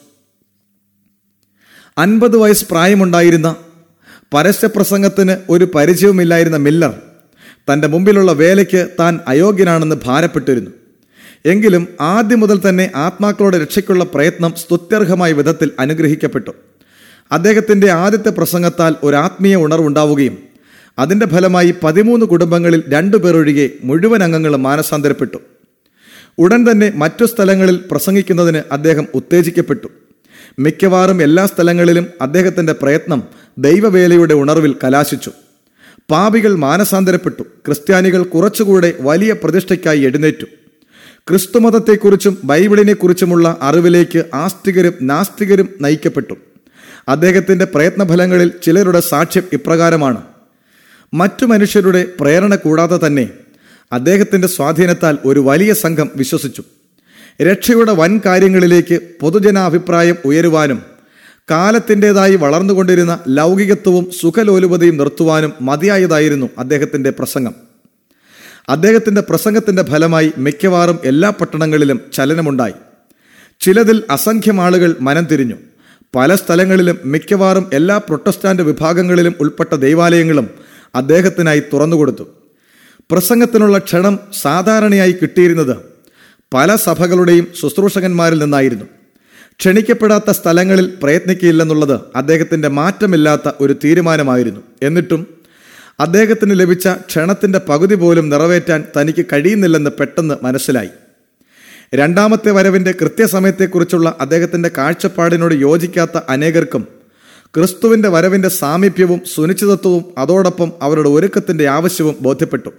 അൻപത് വയസ്സ് പ്രായമുണ്ടായിരുന്ന പരസ്യപ്രസംഗത്തിന് ഒരു പരിചയവുമില്ലായിരുന്ന മില്ലർ തന്റെ മുമ്പിലുള്ള വേലയ്ക്ക് താൻ അയോഗ്യനാണെന്ന് ഭാരപ്പെട്ടിരുന്നു എങ്കിലും ആദ്യം മുതൽ തന്നെ ആത്മാക്കളുടെ രക്ഷയ്ക്കുള്ള പ്രയത്നം സ്തുത്യർഹമായ വിധത്തിൽ അനുഗ്രഹിക്കപ്പെട്ടു അദ്ദേഹത്തിന്റെ ആദ്യത്തെ പ്രസംഗത്താൽ ഒരു ആത്മീയ ഉണർവുണ്ടാവുകയും അതിന്റെ ഫലമായി പതിമൂന്ന് കുടുംബങ്ങളിൽ രണ്ടുപേരൊഴികെ മുഴുവൻ അംഗങ്ങളും മാനസാന്തരപ്പെട്ടു ഉടൻ തന്നെ മറ്റു സ്ഥലങ്ങളിൽ പ്രസംഗിക്കുന്നതിന് അദ്ദേഹം ഉത്തേജിക്കപ്പെട്ടു മിക്കവാറും എല്ലാ സ്ഥലങ്ങളിലും അദ്ദേഹത്തിന്റെ പ്രയത്നം ദൈവവേലയുടെ ഉണർവിൽ കലാശിച്ചു പാപികൾ മാനസാന്തരപ്പെട്ടു ക്രിസ്ത്യാനികൾ കുറച്ചുകൂടെ വലിയ പ്രതിഷ്ഠയ്ക്കായി എഴുന്നേറ്റു ക്രിസ്തുമതത്തെക്കുറിച്ചും ബൈബിളിനെക്കുറിച്ചുമുള്ള അറിവിലേക്ക് ആസ്തികരും നാസ്തികരും നയിക്കപ്പെട്ടു അദ്ദേഹത്തിന്റെ പ്രയത്നഫലങ്ങളിൽ ചിലരുടെ സാക്ഷ്യം ഇപ്രകാരമാണ് മറ്റു മനുഷ്യരുടെ പ്രേരണ കൂടാതെ തന്നെ അദ്ദേഹത്തിന്റെ സ്വാധീനത്താൽ ഒരു വലിയ സംഘം വിശ്വസിച്ചു രക്ഷയുടെ വൻ കാര്യങ്ങളിലേക്ക് പൊതുജനാഭിപ്രായം ഉയരുവാനും കാലത്തിൻ്റെതായി വളർന്നുകൊണ്ടിരുന്ന ലൗകികത്വവും സുഖലോലുപതയും നിർത്തുവാനും മതിയായതായിരുന്നു അദ്ദേഹത്തിൻ്റെ പ്രസംഗം അദ്ദേഹത്തിൻ്റെ പ്രസംഗത്തിൻ്റെ ഫലമായി മിക്കവാറും എല്ലാ പട്ടണങ്ങളിലും ചലനമുണ്ടായി ചിലതിൽ അസംഖ്യം ആളുകൾ മനം തിരിഞ്ഞു പല സ്ഥലങ്ങളിലും മിക്കവാറും എല്ലാ പ്രൊട്ടസ്റ്റാന്റ് വിഭാഗങ്ങളിലും ഉൾപ്പെട്ട ദൈവാലയങ്ങളും അദ്ദേഹത്തിനായി തുറന്നുകൊടുത്തു പ്രസംഗത്തിനുള്ള ക്ഷണം സാധാരണയായി കിട്ടിയിരുന്നത് പല സഭകളുടെയും ശുശ്രൂഷകന്മാരിൽ നിന്നായിരുന്നു ക്ഷണിക്കപ്പെടാത്ത സ്ഥലങ്ങളിൽ പ്രയത്നിക്കില്ലെന്നുള്ളത് അദ്ദേഹത്തിൻ്റെ മാറ്റമില്ലാത്ത ഒരു തീരുമാനമായിരുന്നു എന്നിട്ടും അദ്ദേഹത്തിന് ലഭിച്ച ക്ഷണത്തിൻ്റെ പകുതി പോലും നിറവേറ്റാൻ തനിക്ക് കഴിയുന്നില്ലെന്ന് പെട്ടെന്ന് മനസ്സിലായി രണ്ടാമത്തെ വരവിൻ്റെ കൃത്യസമയത്തെക്കുറിച്ചുള്ള അദ്ദേഹത്തിൻ്റെ കാഴ്ചപ്പാടിനോട് യോജിക്കാത്ത അനേകർക്കും ക്രിസ്തുവിൻ്റെ വരവിൻ്റെ സാമീപ്യവും സുനിശ്ചിതത്വവും അതോടൊപ്പം അവരുടെ ഒരുക്കത്തിൻ്റെ ആവശ്യവും ബോധ്യപ്പെട്ടു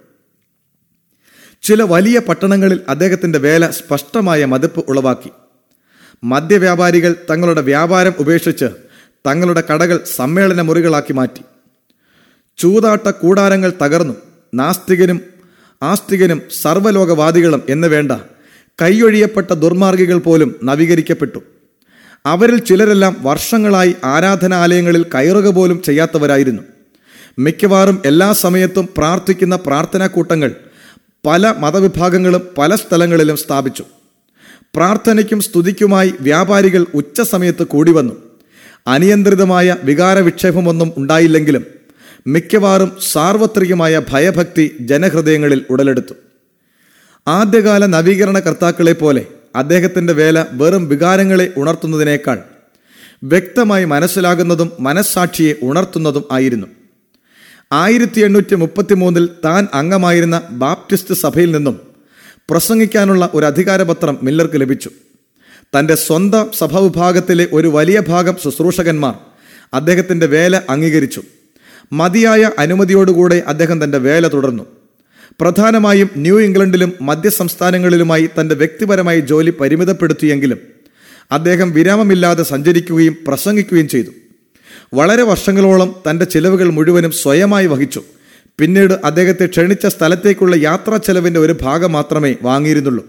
ചില വലിയ പട്ടണങ്ങളിൽ അദ്ദേഹത്തിൻ്റെ വേല സ്പഷ്ടമായ മതിപ്പ് ഉളവാക്കി മദ്യവ്യാപാരികൾ തങ്ങളുടെ വ്യാപാരം ഉപേക്ഷിച്ച് തങ്ങളുടെ കടകൾ സമ്മേളന മുറികളാക്കി മാറ്റി ചൂതാട്ട കൂടാരങ്ങൾ തകർന്നു നാസ്തികനും ആസ്തികനും സർവ്വലോകവാദികളും എന്ന് വേണ്ട കൈയൊഴിയപ്പെട്ട ദുർമാർഗികൾ പോലും നവീകരിക്കപ്പെട്ടു അവരിൽ ചിലരെല്ലാം വർഷങ്ങളായി ആരാധനാലയങ്ങളിൽ കയറുക പോലും ചെയ്യാത്തവരായിരുന്നു മിക്കവാറും എല്ലാ സമയത്തും പ്രാർത്ഥിക്കുന്ന പ്രാർത്ഥനാക്കൂട്ടങ്ങൾ പല മതവിഭാഗങ്ങളും പല സ്ഥലങ്ങളിലും സ്ഥാപിച്ചു പ്രാർത്ഥനയ്ക്കും സ്തുതിക്കുമായി വ്യാപാരികൾ ഉച്ചസമയത്ത് കൂടി വന്നു അനിയന്ത്രിതമായ വികാരവിക്ഷേപമൊന്നും ഉണ്ടായില്ലെങ്കിലും മിക്കവാറും സാർവത്രികമായ ഭയഭക്തി ജനഹൃദയങ്ങളിൽ ഉടലെടുത്തു ആദ്യകാല നവീകരണ കർത്താക്കളെ പോലെ അദ്ദേഹത്തിൻ്റെ വേല വെറും വികാരങ്ങളെ ഉണർത്തുന്നതിനേക്കാൾ വ്യക്തമായി മനസ്സിലാകുന്നതും മനസ്സാക്ഷിയെ ഉണർത്തുന്നതും ആയിരുന്നു ആയിരത്തി എണ്ണൂറ്റി മുപ്പത്തി മൂന്നിൽ താൻ അംഗമായിരുന്ന ബാപ്റ്റിസ്റ്റ് സഭയിൽ നിന്നും പ്രസംഗിക്കാനുള്ള ഒരു അധികാരപത്രം മില്ലർക്ക് ലഭിച്ചു തൻ്റെ സ്വന്തം സഭാവിഭാഗത്തിലെ ഒരു വലിയ ഭാഗം ശുശ്രൂഷകന്മാർ അദ്ദേഹത്തിൻ്റെ വേല അംഗീകരിച്ചു മതിയായ അനുമതിയോടുകൂടെ അദ്ദേഹം തൻ്റെ വേല തുടർന്നു പ്രധാനമായും ന്യൂ ഇംഗ്ലണ്ടിലും മധ്യ സംസ്ഥാനങ്ങളിലുമായി തൻ്റെ വ്യക്തിപരമായ ജോലി പരിമിതപ്പെടുത്തിയെങ്കിലും അദ്ദേഹം വിരാമമില്ലാതെ സഞ്ചരിക്കുകയും പ്രസംഗിക്കുകയും ചെയ്തു വളരെ വർഷങ്ങളോളം തൻ്റെ ചിലവുകൾ മുഴുവനും സ്വയമായി വഹിച്ചു പിന്നീട് അദ്ദേഹത്തെ ക്ഷണിച്ച സ്ഥലത്തേക്കുള്ള യാത്രാ ചെലവിൻ്റെ ഒരു ഭാഗം മാത്രമേ വാങ്ങിയിരുന്നുള്ളൂ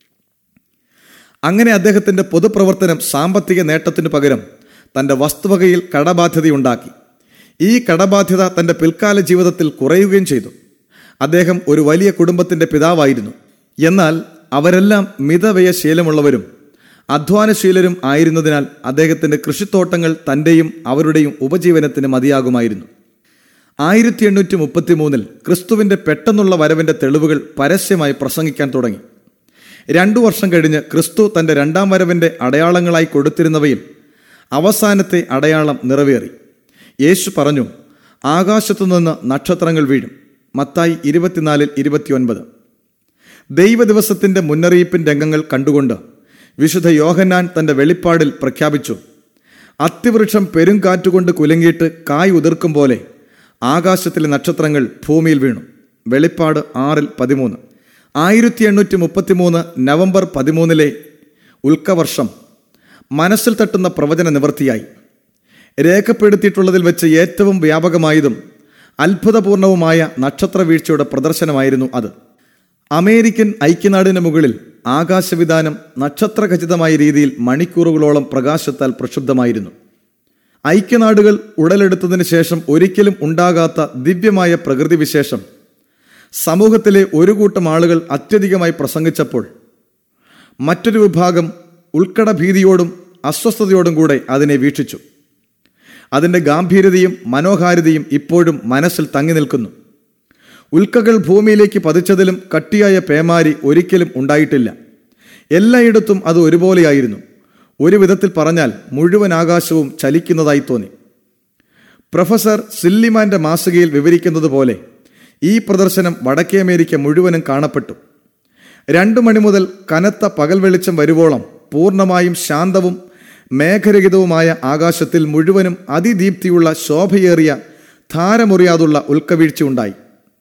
അങ്ങനെ അദ്ദേഹത്തിൻ്റെ പൊതുപ്രവർത്തനം സാമ്പത്തിക നേട്ടത്തിന് പകരം തൻ്റെ വസ്തുവകയിൽ കടബാധ്യതയുണ്ടാക്കി ഈ കടബാധ്യത തൻ്റെ പിൽക്കാല ജീവിതത്തിൽ കുറയുകയും ചെയ്തു അദ്ദേഹം ഒരു വലിയ കുടുംബത്തിൻ്റെ പിതാവായിരുന്നു എന്നാൽ അവരെല്ലാം മിതവ്യയശീലമുള്ളവരും അധ്വാനശീലരും ആയിരുന്നതിനാൽ അദ്ദേഹത്തിൻ്റെ കൃഷിത്തോട്ടങ്ങൾ തൻ്റെയും അവരുടെയും ഉപജീവനത്തിന് മതിയാകുമായിരുന്നു ആയിരത്തി എണ്ണൂറ്റി മുപ്പത്തി മൂന്നിൽ ക്രിസ്തുവിൻ്റെ പെട്ടെന്നുള്ള വരവിൻ്റെ തെളിവുകൾ പരസ്യമായി പ്രസംഗിക്കാൻ തുടങ്ങി രണ്ടു വർഷം കഴിഞ്ഞ് ക്രിസ്തു തൻ്റെ രണ്ടാം വരവിൻ്റെ അടയാളങ്ങളായി കൊടുത്തിരുന്നവയിൽ അവസാനത്തെ അടയാളം നിറവേറി യേശു പറഞ്ഞു ആകാശത്തു നിന്ന് നക്ഷത്രങ്ങൾ വീഴും മത്തായി ഇരുപത്തിനാലിൽ ഇരുപത്തിയൊൻപത് ദൈവദിവസത്തിൻ്റെ മുന്നറിയിപ്പിൻ രംഗങ്ങൾ കണ്ടുകൊണ്ട് വിശുദ്ധ യോഹന്നാൻ തൻ്റെ വെളിപ്പാടിൽ പ്രഖ്യാപിച്ചു അത്തിവൃക്ഷം പെരുങ്കാറ്റുകൊണ്ട് കുലുങ്ങിയിട്ട് കായ് ഉതിർക്കും പോലെ ആകാശത്തിലെ നക്ഷത്രങ്ങൾ ഭൂമിയിൽ വീണു വെളിപ്പാട് ആറിൽ പതിമൂന്ന് ആയിരത്തി എണ്ണൂറ്റി മുപ്പത്തി മൂന്ന് നവംബർ പതിമൂന്നിലെ ഉൽക്കവർഷം മനസ്സിൽ തട്ടുന്ന പ്രവചന നിവൃത്തിയായി രേഖപ്പെടുത്തിയിട്ടുള്ളതിൽ വെച്ച് ഏറ്റവും വ്യാപകമായതും അത്ഭുതപൂർണവുമായ നക്ഷത്രവീഴ്ചയുടെ പ്രദർശനമായിരുന്നു അത് അമേരിക്കൻ ഐക്യനാടിന് മുകളിൽ ആകാശവിധാനം നക്ഷത്രഖചിതമായ രീതിയിൽ മണിക്കൂറുകളോളം പ്രകാശത്താൽ പ്രക്ഷുബ്ധമായിരുന്നു ഐക്യനാടുകൾ ഉടലെടുത്തതിന് ശേഷം ഒരിക്കലും ഉണ്ടാകാത്ത ദിവ്യമായ പ്രകൃതി വിശേഷം സമൂഹത്തിലെ ഒരു കൂട്ടം ആളുകൾ അത്യധികമായി പ്രസംഗിച്ചപ്പോൾ മറ്റൊരു വിഭാഗം ഉൾക്കടഭീതിയോടും അസ്വസ്ഥതയോടും കൂടെ അതിനെ വീക്ഷിച്ചു അതിൻ്റെ ഗാംഭീര്യതയും മനോഹാരിതയും ഇപ്പോഴും മനസ്സിൽ തങ്ങി നിൽക്കുന്നു ഉൽക്കകൾ ഭൂമിയിലേക്ക് പതിച്ചതിലും കട്ടിയായ പേമാരി ഒരിക്കലും ഉണ്ടായിട്ടില്ല എല്ലായിടത്തും അത് ഒരുപോലെയായിരുന്നു ഒരു വിധത്തിൽ പറഞ്ഞാൽ മുഴുവൻ ആകാശവും ചലിക്കുന്നതായി തോന്നി പ്രൊഫസർ സില്ലിമാന്റെ മാസികയിൽ വിവരിക്കുന്നത് പോലെ ഈ പ്രദർശനം വടക്കേ അമേരിക്ക മുഴുവനും കാണപ്പെട്ടു രണ്ടു മണി മുതൽ കനത്ത പകൽ വെളിച്ചം വരുവോളം പൂർണ്ണമായും ശാന്തവും മേഘരഹിതവുമായ ആകാശത്തിൽ മുഴുവനും അതിദീപ്തിയുള്ള ശോഭയേറിയ ധാരമുറിയാതുള്ള ഉൽക്കവീഴ്ചയുണ്ടായി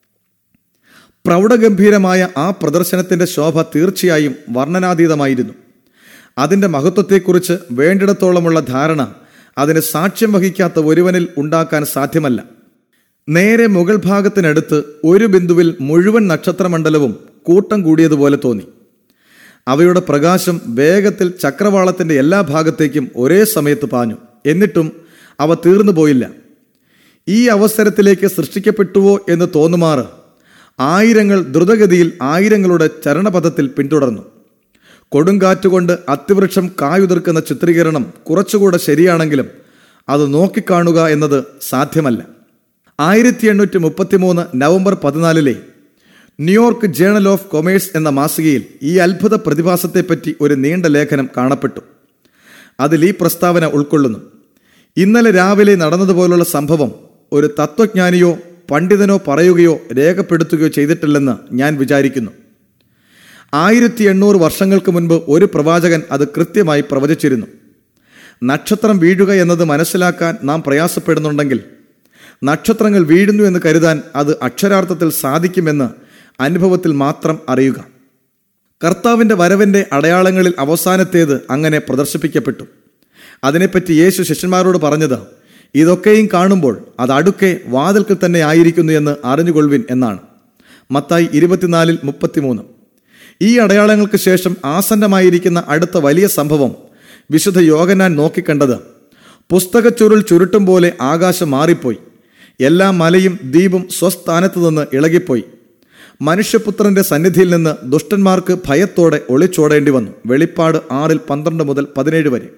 പ്രൗഢഗംഭീരമായ ആ പ്രദർശനത്തിന്റെ ശോഭ തീർച്ചയായും വർണ്ണനാതീതമായിരുന്നു അതിൻ്റെ മഹത്വത്തെക്കുറിച്ച് വേണ്ടിടത്തോളമുള്ള ധാരണ അതിന് സാക്ഷ്യം വഹിക്കാത്ത ഒരുവനിൽ ഉണ്ടാക്കാൻ സാധ്യമല്ല നേരെ മുകൾ ഭാഗത്തിനടുത്ത് ഒരു ബിന്ദുവിൽ മുഴുവൻ നക്ഷത്രമണ്ഡലവും കൂട്ടം കൂടിയതുപോലെ തോന്നി അവയുടെ പ്രകാശം വേഗത്തിൽ ചക്രവാളത്തിന്റെ എല്ലാ ഭാഗത്തേക്കും ഒരേ സമയത്ത് പാഞ്ഞു എന്നിട്ടും അവ തീർന്നു പോയില്ല ഈ അവസരത്തിലേക്ക് സൃഷ്ടിക്കപ്പെട്ടുവോ എന്ന് തോന്നുമാറ് ആയിരങ്ങൾ ദ്രുതഗതിയിൽ ആയിരങ്ങളുടെ ചരണപഥത്തിൽ പിന്തുടർന്നു കൊടുങ്കാറ്റുകൊണ്ട് അത്തിവൃക്ഷം കായുതിർക്കുന്ന ചിത്രീകരണം കുറച്ചുകൂടെ ശരിയാണെങ്കിലും അത് നോക്കിക്കാണുക എന്നത് സാധ്യമല്ല ആയിരത്തി എണ്ണൂറ്റി മുപ്പത്തിമൂന്ന് നവംബർ പതിനാലിലെ ന്യൂയോർക്ക് ജേണൽ ഓഫ് കൊമേഴ്സ് എന്ന മാസികയിൽ ഈ അത്ഭുത പ്രതിഭാസത്തെപ്പറ്റി ഒരു നീണ്ട ലേഖനം കാണപ്പെട്ടു അതിൽ ഈ പ്രസ്താവന ഉൾക്കൊള്ളുന്നു ഇന്നലെ രാവിലെ നടന്നതുപോലുള്ള സംഭവം ഒരു തത്വജ്ഞാനിയോ പണ്ഡിതനോ പറയുകയോ രേഖപ്പെടുത്തുകയോ ചെയ്തിട്ടില്ലെന്ന് ഞാൻ വിചാരിക്കുന്നു ആയിരത്തി എണ്ണൂറ് വർഷങ്ങൾക്ക് മുൻപ് ഒരു പ്രവാചകൻ അത് കൃത്യമായി പ്രവചിച്ചിരുന്നു നക്ഷത്രം വീഴുക എന്നത് മനസ്സിലാക്കാൻ നാം പ്രയാസപ്പെടുന്നുണ്ടെങ്കിൽ നക്ഷത്രങ്ങൾ വീഴുന്നു എന്ന് കരുതാൻ അത് അക്ഷരാർത്ഥത്തിൽ സാധിക്കുമെന്ന് അനുഭവത്തിൽ മാത്രം അറിയുക കർത്താവിൻ്റെ വരവിൻ്റെ അടയാളങ്ങളിൽ അവസാനത്തേത് അങ്ങനെ പ്രദർശിപ്പിക്കപ്പെട്ടു അതിനെപ്പറ്റി യേശു ശിഷ്യന്മാരോട് പറഞ്ഞത് ഇതൊക്കെയും കാണുമ്പോൾ അത് അടുക്കെ വാതിൽക്കൽ തന്നെ ആയിരിക്കുന്നു എന്ന് അറിഞ്ഞുകൊള്ളുവിൻ എന്നാണ് മത്തായി ഇരുപത്തിനാലിൽ മുപ്പത്തിമൂന്ന് ഈ അടയാളങ്ങൾക്ക് ശേഷം ആസന്നമായിരിക്കുന്ന അടുത്ത വലിയ സംഭവം വിശുദ്ധ യോഗനാൻ നോക്കിക്കണ്ടത് പുസ്തകച്ചുരുൾ ചുരുട്ടും പോലെ ആകാശം മാറിപ്പോയി എല്ലാ മലയും ദ്വീപും സ്വസ്ഥാനത്ത് നിന്ന് ഇളകിപ്പോയി മനുഷ്യപുത്രന്റെ സന്നിധിയിൽ നിന്ന് ദുഷ്ടന്മാർക്ക് ഭയത്തോടെ ഒളിച്ചോടേണ്ടി വന്നു വെളിപ്പാട് ആറിൽ പന്ത്രണ്ട് മുതൽ പതിനേഴ് വരെ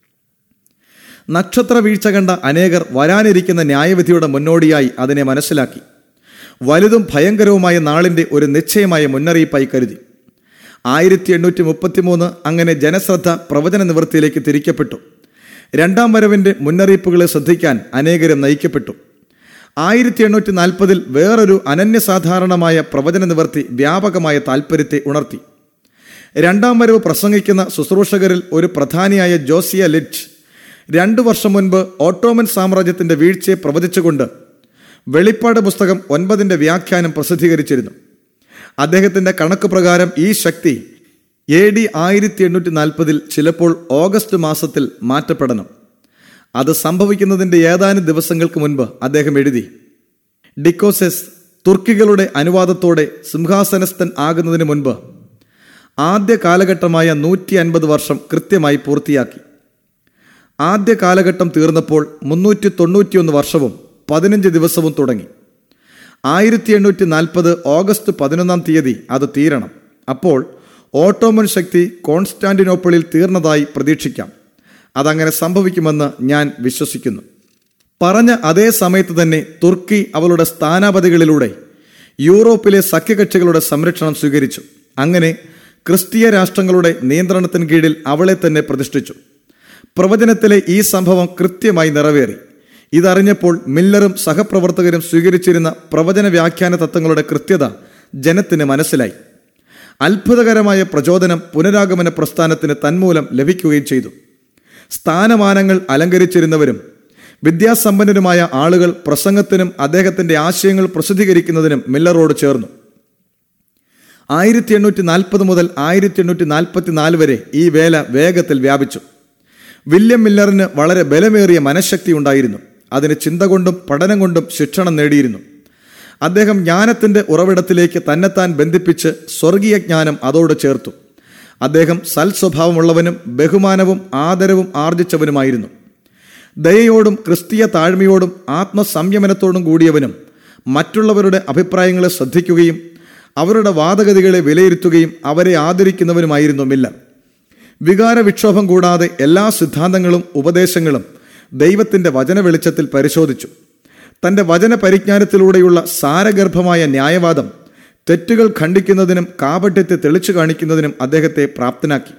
നക്ഷത്ര വീഴ്ച കണ്ട അനേകർ വരാനിരിക്കുന്ന ന്യായവിധിയുടെ മുന്നോടിയായി അതിനെ മനസ്സിലാക്കി വലുതും ഭയങ്കരവുമായ നാളിന്റെ ഒരു നിശ്ചയമായ മുന്നറിയിപ്പായി കരുതി ആയിരത്തി എണ്ണൂറ്റി മുപ്പത്തിമൂന്ന് അങ്ങനെ ജനശ്രദ്ധ പ്രവചന നിവൃത്തിയിലേക്ക് തിരിക്കപ്പെട്ടു രണ്ടാം വരവിന്റെ മുന്നറിയിപ്പുകളെ ശ്രദ്ധിക്കാൻ അനേകരും നയിക്കപ്പെട്ടു ആയിരത്തി എണ്ണൂറ്റി നാൽപ്പതിൽ വേറൊരു അനന്യസാധാരണമായ പ്രവചന നിവർത്തി വ്യാപകമായ താൽപ്പര്യത്തെ ഉണർത്തി രണ്ടാം വരവ് പ്രസംഗിക്കുന്ന ശുശ്രൂഷകരിൽ ഒരു പ്രധാനിയായ ജോസിയ ലിറ്റ് രണ്ടു വർഷം മുൻപ് ഓട്ടോമൻ സാമ്രാജ്യത്തിന്റെ വീഴ്ചയെ പ്രവചിച്ചുകൊണ്ട് വെളിപ്പാട് പുസ്തകം ഒൻപതിന്റെ വ്യാഖ്യാനം പ്രസിദ്ധീകരിച്ചിരുന്നു അദ്ദേഹത്തിന്റെ കണക്ക് പ്രകാരം ഈ ശക്തി എ ഡി ആയിരത്തി എണ്ണൂറ്റി നാൽപ്പതിൽ ചിലപ്പോൾ ഓഗസ്റ്റ് മാസത്തിൽ മാറ്റപ്പെടണം അത് സംഭവിക്കുന്നതിന്റെ ഏതാനും ദിവസങ്ങൾക്ക് മുൻപ് അദ്ദേഹം എഴുതി ഡിക്കോസെസ് തുർക്കികളുടെ അനുവാദത്തോടെ സിംഹാസനസ്ഥൻ ആകുന്നതിന് മുൻപ് ആദ്യ കാലഘട്ടമായ നൂറ്റി അൻപത് വർഷം കൃത്യമായി പൂർത്തിയാക്കി ആദ്യ കാലഘട്ടം തീർന്നപ്പോൾ മുന്നൂറ്റി തൊണ്ണൂറ്റിയൊന്ന് വർഷവും പതിനഞ്ച് ദിവസവും തുടങ്ങി ആയിരത്തി എണ്ണൂറ്റി നാൽപ്പത് ഓഗസ്റ്റ് പതിനൊന്നാം തീയതി അത് തീരണം അപ്പോൾ ഓട്ടോമൻ ശക്തി കോൺസ്റ്റാന്റിനോപ്പിളിൽ തീർന്നതായി പ്രതീക്ഷിക്കാം അതങ്ങനെ സംഭവിക്കുമെന്ന് ഞാൻ വിശ്വസിക്കുന്നു പറഞ്ഞ അതേ സമയത്ത് തന്നെ തുർക്കി അവളുടെ സ്ഥാനാപതികളിലൂടെ യൂറോപ്പിലെ സഖ്യകക്ഷികളുടെ സംരക്ഷണം സ്വീകരിച്ചു അങ്ങനെ ക്രിസ്തീയ രാഷ്ട്രങ്ങളുടെ നിയന്ത്രണത്തിന് കീഴിൽ അവളെ തന്നെ പ്രതിഷ്ഠിച്ചു പ്രവചനത്തിലെ ഈ സംഭവം കൃത്യമായി നിറവേറി ഇതറിഞ്ഞപ്പോൾ മില്ലറും സഹപ്രവർത്തകരും സ്വീകരിച്ചിരുന്ന പ്രവചന വ്യാഖ്യാന തത്വങ്ങളുടെ കൃത്യത ജനത്തിന് മനസ്സിലായി അത്ഭുതകരമായ പ്രചോദനം പുനരാഗമന പ്രസ്ഥാനത്തിന് തന്മൂലം ലഭിക്കുകയും ചെയ്തു സ്ഥാനമാനങ്ങൾ അലങ്കരിച്ചിരുന്നവരും വിദ്യാസമ്പന്നരുമായ ആളുകൾ പ്രസംഗത്തിനും അദ്ദേഹത്തിന്റെ ആശയങ്ങൾ പ്രസിദ്ധീകരിക്കുന്നതിനും മില്ലറോട് ചേർന്നു ആയിരത്തി എണ്ണൂറ്റി നാൽപ്പത് മുതൽ ആയിരത്തി എണ്ണൂറ്റി നാൽപ്പത്തി നാല് വരെ ഈ വേല വേഗത്തിൽ വ്യാപിച്ചു വില്യം മില്ലറിന് വളരെ ബലമേറിയ മനഃശക്തി ഉണ്ടായിരുന്നു അതിന് ചിന്ത കൊണ്ടും പഠനം കൊണ്ടും ശിക്ഷണം നേടിയിരുന്നു അദ്ദേഹം ജ്ഞാനത്തിന്റെ ഉറവിടത്തിലേക്ക് തന്നെത്താൻ ബന്ധിപ്പിച്ച് സ്വർഗീയ ജ്ഞാനം അതോട് ചേർത്തു അദ്ദേഹം സൽസ്വഭാവമുള്ളവനും ബഹുമാനവും ആദരവും ആർജിച്ചവനുമായിരുന്നു ദയയോടും ക്രിസ്തീയ താഴ്മയോടും ആത്മസംയമനത്തോടും കൂടിയവനും മറ്റുള്ളവരുടെ അഭിപ്രായങ്ങളെ ശ്രദ്ധിക്കുകയും അവരുടെ വാദഗതികളെ വിലയിരുത്തുകയും അവരെ ആദരിക്കുന്നവനുമായിരുന്നു മില്ലർ വികാര വിക്ഷോഭം കൂടാതെ എല്ലാ സിദ്ധാന്തങ്ങളും ഉപദേശങ്ങളും ദൈവത്തിന്റെ വചന വെളിച്ചത്തിൽ പരിശോധിച്ചു തന്റെ വചന പരിജ്ഞാനത്തിലൂടെയുള്ള സാരഗർഭമായ ന്യായവാദം തെറ്റുകൾ ഖണ്ഡിക്കുന്നതിനും കാപട്യത്തെ തെളിച്ചു കാണിക്കുന്നതിനും അദ്ദേഹത്തെ പ്രാപ്തനാക്കി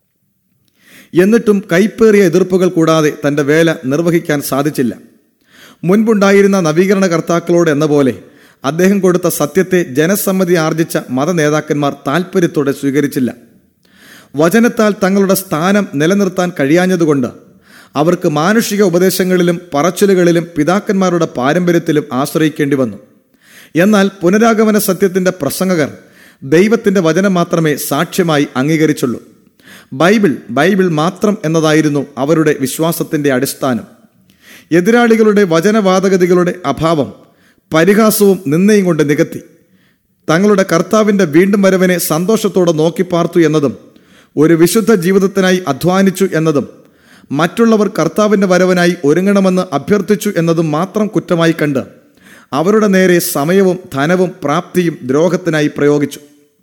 എന്നിട്ടും കൈപ്പേറിയ എതിർപ്പുകൾ കൂടാതെ തന്റെ വേല നിർവഹിക്കാൻ സാധിച്ചില്ല മുൻപുണ്ടായിരുന്ന നവീകരണ കർത്താക്കളോട് എന്ന പോലെ അദ്ദേഹം കൊടുത്ത സത്യത്തെ ജനസമ്മതി ആർജിച്ച മത നേതാക്കന്മാർ താൽപ്പര്യത്തോടെ സ്വീകരിച്ചില്ല വചനത്താൽ തങ്ങളുടെ സ്ഥാനം നിലനിർത്താൻ കഴിയാഞ്ഞതുകൊണ്ട് അവർക്ക് മാനുഷിക ഉപദേശങ്ങളിലും പറച്ചിലുകളിലും പിതാക്കന്മാരുടെ പാരമ്പര്യത്തിലും ആശ്രയിക്കേണ്ടി വന്നു എന്നാൽ പുനരാഗമന സത്യത്തിന്റെ പ്രസംഗകർ ദൈവത്തിന്റെ വചനം മാത്രമേ സാക്ഷ്യമായി അംഗീകരിച്ചുള്ളൂ ബൈബിൾ ബൈബിൾ മാത്രം എന്നതായിരുന്നു അവരുടെ വിശ്വാസത്തിന്റെ അടിസ്ഥാനം എതിരാളികളുടെ വചനവാദഗതികളുടെ അഭാവം പരിഹാസവും നിന്നയും കൊണ്ട് നികത്തി തങ്ങളുടെ കർത്താവിന്റെ വീണ്ടും വരവിനെ സന്തോഷത്തോടെ നോക്കി പാർത്തു എന്നതും ഒരു വിശുദ്ധ ജീവിതത്തിനായി അധ്വാനിച്ചു എന്നതും മറ്റുള്ളവർ കർത്താവിൻ്റെ വരവനായി ഒരുങ്ങണമെന്ന് അഭ്യർത്ഥിച്ചു എന്നതും മാത്രം കുറ്റമായി കണ്ട് അവരുടെ നേരെ സമയവും ധനവും പ്രാപ്തിയും ദ്രോഹത്തിനായി പ്രയോഗിച്ചു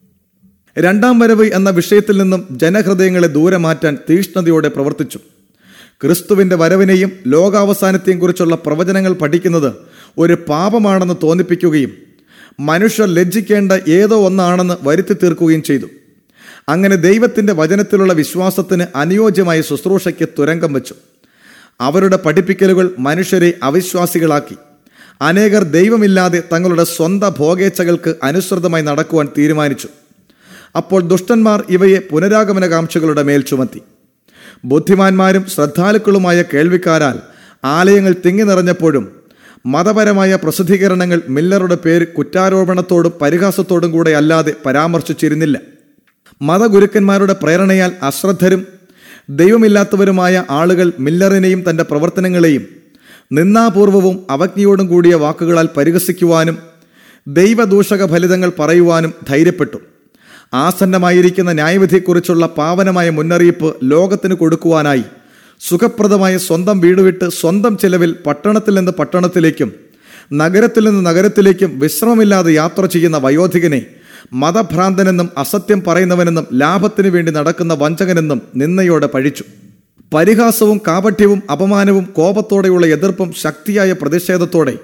രണ്ടാം വരവ് എന്ന വിഷയത്തിൽ നിന്നും ജനഹൃദയങ്ങളെ ദൂരെ മാറ്റാൻ തീഷ്ണതയോടെ പ്രവർത്തിച്ചു ക്രിസ്തുവിന്റെ വരവിനെയും ലോകാവസാനത്തെയും കുറിച്ചുള്ള പ്രവചനങ്ങൾ പഠിക്കുന്നത് ഒരു പാപമാണെന്ന് തോന്നിപ്പിക്കുകയും മനുഷ്യർ ലജ്ജിക്കേണ്ട ഏതോ ഒന്നാണെന്ന് വരുത്തി തീർക്കുകയും ചെയ്തു അങ്ങനെ ദൈവത്തിന്റെ വചനത്തിലുള്ള വിശ്വാസത്തിന് അനുയോജ്യമായ ശുശ്രൂഷയ്ക്ക് തുരങ്കം വച്ചു അവരുടെ പഠിപ്പിക്കലുകൾ മനുഷ്യരെ അവിശ്വാസികളാക്കി അനേകർ ദൈവമില്ലാതെ തങ്ങളുടെ സ്വന്തം ഭോഗേച്ഛകൾക്ക് അനുസൃതമായി നടക്കുവാൻ തീരുമാനിച്ചു അപ്പോൾ ദുഷ്ടന്മാർ ഇവയെ പുനരാഗമനകാംക്ഷകളുടെ മേൽ ചുമത്തി ബുദ്ധിമാന്മാരും ശ്രദ്ധാലുക്കളുമായ കേൾവിക്കാരാൽ ആലയങ്ങൾ തിങ്ങി നിറഞ്ഞപ്പോഴും മതപരമായ പ്രസിദ്ധീകരണങ്ങൾ മില്ലറുടെ പേര് കുറ്റാരോപണത്തോടും പരിഹാസത്തോടും കൂടെ അല്ലാതെ പരാമർശിച്ചിരുന്നില്ല മതഗുരുക്കന്മാരുടെ പ്രേരണയാൽ അശ്രദ്ധരും ദൈവമില്ലാത്തവരുമായ ആളുകൾ മില്ലറിനെയും തന്റെ പ്രവർത്തനങ്ങളെയും നിന്നാപൂർവവും അവജ്ഞയോടും കൂടിയ വാക്കുകളാൽ പരിഹസിക്കുവാനും ദൈവദൂഷക ഫലിതങ്ങൾ പറയുവാനും ധൈര്യപ്പെട്ടു ആസന്നമായിരിക്കുന്ന ന്യായവിധിയെക്കുറിച്ചുള്ള പാവനമായ മുന്നറിയിപ്പ് ലോകത്തിന് കൊടുക്കുവാനായി സുഖപ്രദമായ സ്വന്തം വീട് വിട്ട് സ്വന്തം ചെലവിൽ പട്ടണത്തിൽ നിന്ന് പട്ടണത്തിലേക്കും നഗരത്തിൽ നിന്ന് നഗരത്തിലേക്കും വിശ്രമമില്ലാതെ യാത്ര ചെയ്യുന്ന വയോധികനെ മതഭ്രാന്തനെന്നും അസത്യം പറയുന്നവനെന്നും ലാഭത്തിനു വേണ്ടി നടക്കുന്ന വഞ്ചകനെന്നും നിന്നയോടെ പഴിച്ചു പരിഹാസവും കാപട്യവും അപമാനവും കോപത്തോടെയുള്ള എതിർപ്പും ശക്തിയായ പ്രതിഷേധത്തോടെ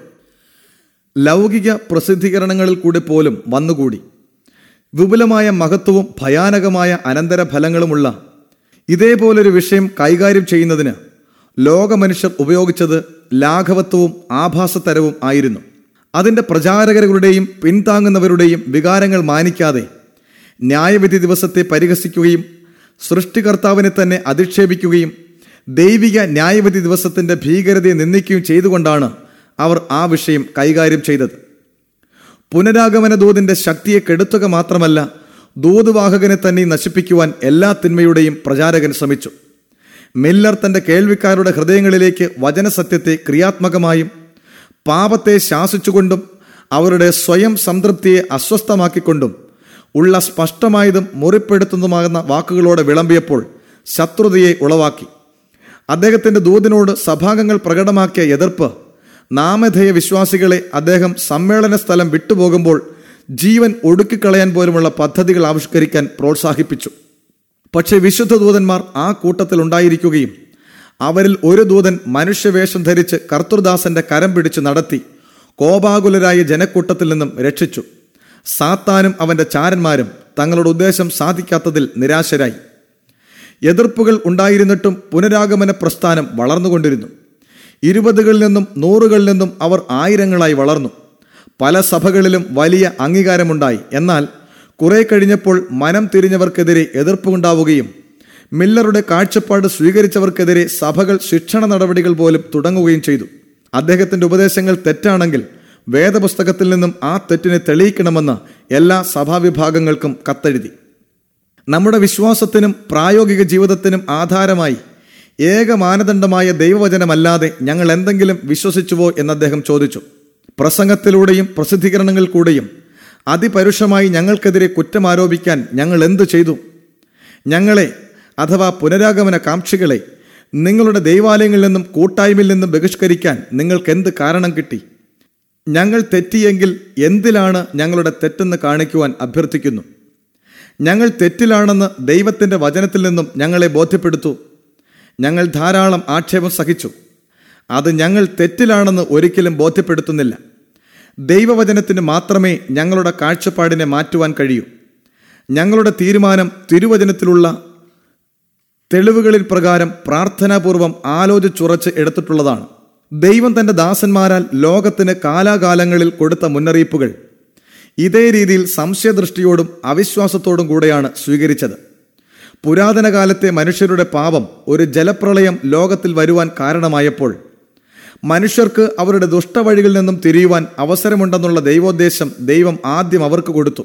ലൗകിക പ്രസിദ്ധീകരണങ്ങളിൽ കൂടി പോലും വന്നുകൂടി വിപുലമായ മഹത്വവും ഭയാനകമായ അനന്തരഫലങ്ങളുമുള്ള ഇതേപോലൊരു വിഷയം കൈകാര്യം ചെയ്യുന്നതിന് ലോകമനുഷ്യർ ഉപയോഗിച്ചത് ലാഘവത്വവും ആഭാസതരവും ആയിരുന്നു അതിൻ്റെ പ്രചാരകരുടെയും പിന്താങ്ങുന്നവരുടെയും വികാരങ്ങൾ മാനിക്കാതെ ന്യായവിധി ദിവസത്തെ പരിഹസിക്കുകയും സൃഷ്ടികർത്താവിനെ തന്നെ അധിക്ഷേപിക്കുകയും ദൈവിക ന്യായവിധി ദിവസത്തിൻ്റെ ഭീകരതയെ നിന്ദിക്കുകയും ചെയ്തുകൊണ്ടാണ് അവർ ആ വിഷയം കൈകാര്യം ചെയ്തത് പുനരാഗമന ദൂതിന്റെ ശക്തിയെ കെടുത്തുക മാത്രമല്ല ദൂതുവാഹകനെ തന്നെ നശിപ്പിക്കുവാൻ എല്ലാ തിന്മയുടെയും പ്രചാരകൻ ശ്രമിച്ചു മില്ലർ തന്റെ കേൾവിക്കാരുടെ ഹൃദയങ്ങളിലേക്ക് വചനസത്യത്തെ ക്രിയാത്മകമായും പാപത്തെ ശാസിച്ചുകൊണ്ടും അവരുടെ സ്വയം സംതൃപ്തിയെ അസ്വസ്ഥമാക്കിക്കൊണ്ടും ഉള്ള സ്പഷ്ടമായതും മുറിപ്പെടുത്തുന്നതുമാകുന്ന വാക്കുകളോടെ വിളമ്പിയപ്പോൾ ശത്രുതയെ ഉളവാക്കി അദ്ദേഹത്തിന്റെ ദൂതിനോട് സഭാംഗങ്ങൾ പ്രകടമാക്കിയ എതിർപ്പ് നാമധേയ വിശ്വാസികളെ അദ്ദേഹം സമ്മേളന സ്ഥലം വിട്ടുപോകുമ്പോൾ ജീവൻ ഒടുക്കിക്കളയാൻ പോലുമുള്ള പദ്ധതികൾ ആവിഷ്കരിക്കാൻ പ്രോത്സാഹിപ്പിച്ചു പക്ഷേ വിശുദ്ധ ദൂതന്മാർ ആ കൂട്ടത്തിൽ ഉണ്ടായിരിക്കുകയും അവരിൽ ഒരു ദൂതൻ മനുഷ്യവേഷം ധരിച്ച് കർത്തൃദാസന്റെ കരം പിടിച്ച് നടത്തി കോപാകുലരായ ജനക്കൂട്ടത്തിൽ നിന്നും രക്ഷിച്ചു സാത്താനും അവന്റെ ചാരന്മാരും തങ്ങളുടെ ഉദ്ദേശം സാധിക്കാത്തതിൽ നിരാശരായി എതിർപ്പുകൾ ഉണ്ടായിരുന്നിട്ടും പുനരാഗമന പ്രസ്ഥാനം വളർന്നുകൊണ്ടിരുന്നു ഇരുപതുകളിൽ നിന്നും നൂറുകളിൽ നിന്നും അവർ ആയിരങ്ങളായി വളർന്നു പല സഭകളിലും വലിയ അംഗീകാരമുണ്ടായി എന്നാൽ കുറെ കഴിഞ്ഞപ്പോൾ മനം തിരിഞ്ഞവർക്കെതിരെ എതിർപ്പുണ്ടാവുകയും മില്ലറുടെ കാഴ്ചപ്പാട് സ്വീകരിച്ചവർക്കെതിരെ സഭകൾ ശിക്ഷണ നടപടികൾ പോലും തുടങ്ങുകയും ചെയ്തു അദ്ദേഹത്തിന്റെ ഉപദേശങ്ങൾ തെറ്റാണെങ്കിൽ വേദപുസ്തകത്തിൽ നിന്നും ആ തെറ്റിനെ തെളിയിക്കണമെന്ന് എല്ലാ സഭാവിഭാഗങ്ങൾക്കും കത്തെഴുതി നമ്മുടെ വിശ്വാസത്തിനും പ്രായോഗിക ജീവിതത്തിനും ആധാരമായി ഏക മാനദണ്ഡമായ ദൈവവചനമല്ലാതെ ഞങ്ങൾ എന്തെങ്കിലും വിശ്വസിച്ചുവോ എന്ന് അദ്ദേഹം ചോദിച്ചു പ്രസംഗത്തിലൂടെയും പ്രസിദ്ധീകരണങ്ങളിൽ കൂടെയും അതിപരുഷമായി ഞങ്ങൾക്കെതിരെ കുറ്റം ആരോപിക്കാൻ ഞങ്ങൾ എന്തു ചെയ്തു ഞങ്ങളെ അഥവാ പുനരാഗമന കാംക്ഷികളെ നിങ്ങളുടെ ദൈവാലയങ്ങളിൽ നിന്നും കൂട്ടായ്മയിൽ നിന്നും ബഹിഷ്കരിക്കാൻ നിങ്ങൾക്ക് എന്ത് കാരണം കിട്ടി ഞങ്ങൾ തെറ്റിയെങ്കിൽ എന്തിലാണ് ഞങ്ങളുടെ തെറ്റെന്ന് കാണിക്കുവാൻ അഭ്യർത്ഥിക്കുന്നു ഞങ്ങൾ തെറ്റിലാണെന്ന് ദൈവത്തിൻ്റെ വചനത്തിൽ നിന്നും ഞങ്ങളെ ബോധ്യപ്പെടുത്തു ഞങ്ങൾ ധാരാളം ആക്ഷേപം സഹിച്ചു അത് ഞങ്ങൾ തെറ്റിലാണെന്ന് ഒരിക്കലും ബോധ്യപ്പെടുത്തുന്നില്ല ദൈവവചനത്തിന് മാത്രമേ ഞങ്ങളുടെ കാഴ്ചപ്പാടിനെ മാറ്റുവാൻ കഴിയൂ ഞങ്ങളുടെ തീരുമാനം തിരുവചനത്തിലുള്ള തെളിവുകളിൽ പ്രകാരം പ്രാർത്ഥനാപൂർവം ആലോചിച്ചുറച്ച് എടുത്തിട്ടുള്ളതാണ് ദൈവം തന്റെ ദാസന്മാരാൽ ലോകത്തിന് കാലാകാലങ്ങളിൽ കൊടുത്ത മുന്നറിയിപ്പുകൾ ഇതേ രീതിയിൽ സംശയദൃഷ്ടിയോടും അവിശ്വാസത്തോടും കൂടെയാണ് സ്വീകരിച്ചത് പുരാതന കാലത്തെ മനുഷ്യരുടെ പാപം ഒരു ജലപ്രളയം ലോകത്തിൽ വരുവാൻ കാരണമായപ്പോൾ മനുഷ്യർക്ക് അവരുടെ ദുഷ്ടവഴികളിൽ നിന്നും തിരിയുവാൻ അവസരമുണ്ടെന്നുള്ള ദൈവോദ്ദേശം ദൈവം ആദ്യം അവർക്ക് കൊടുത്തു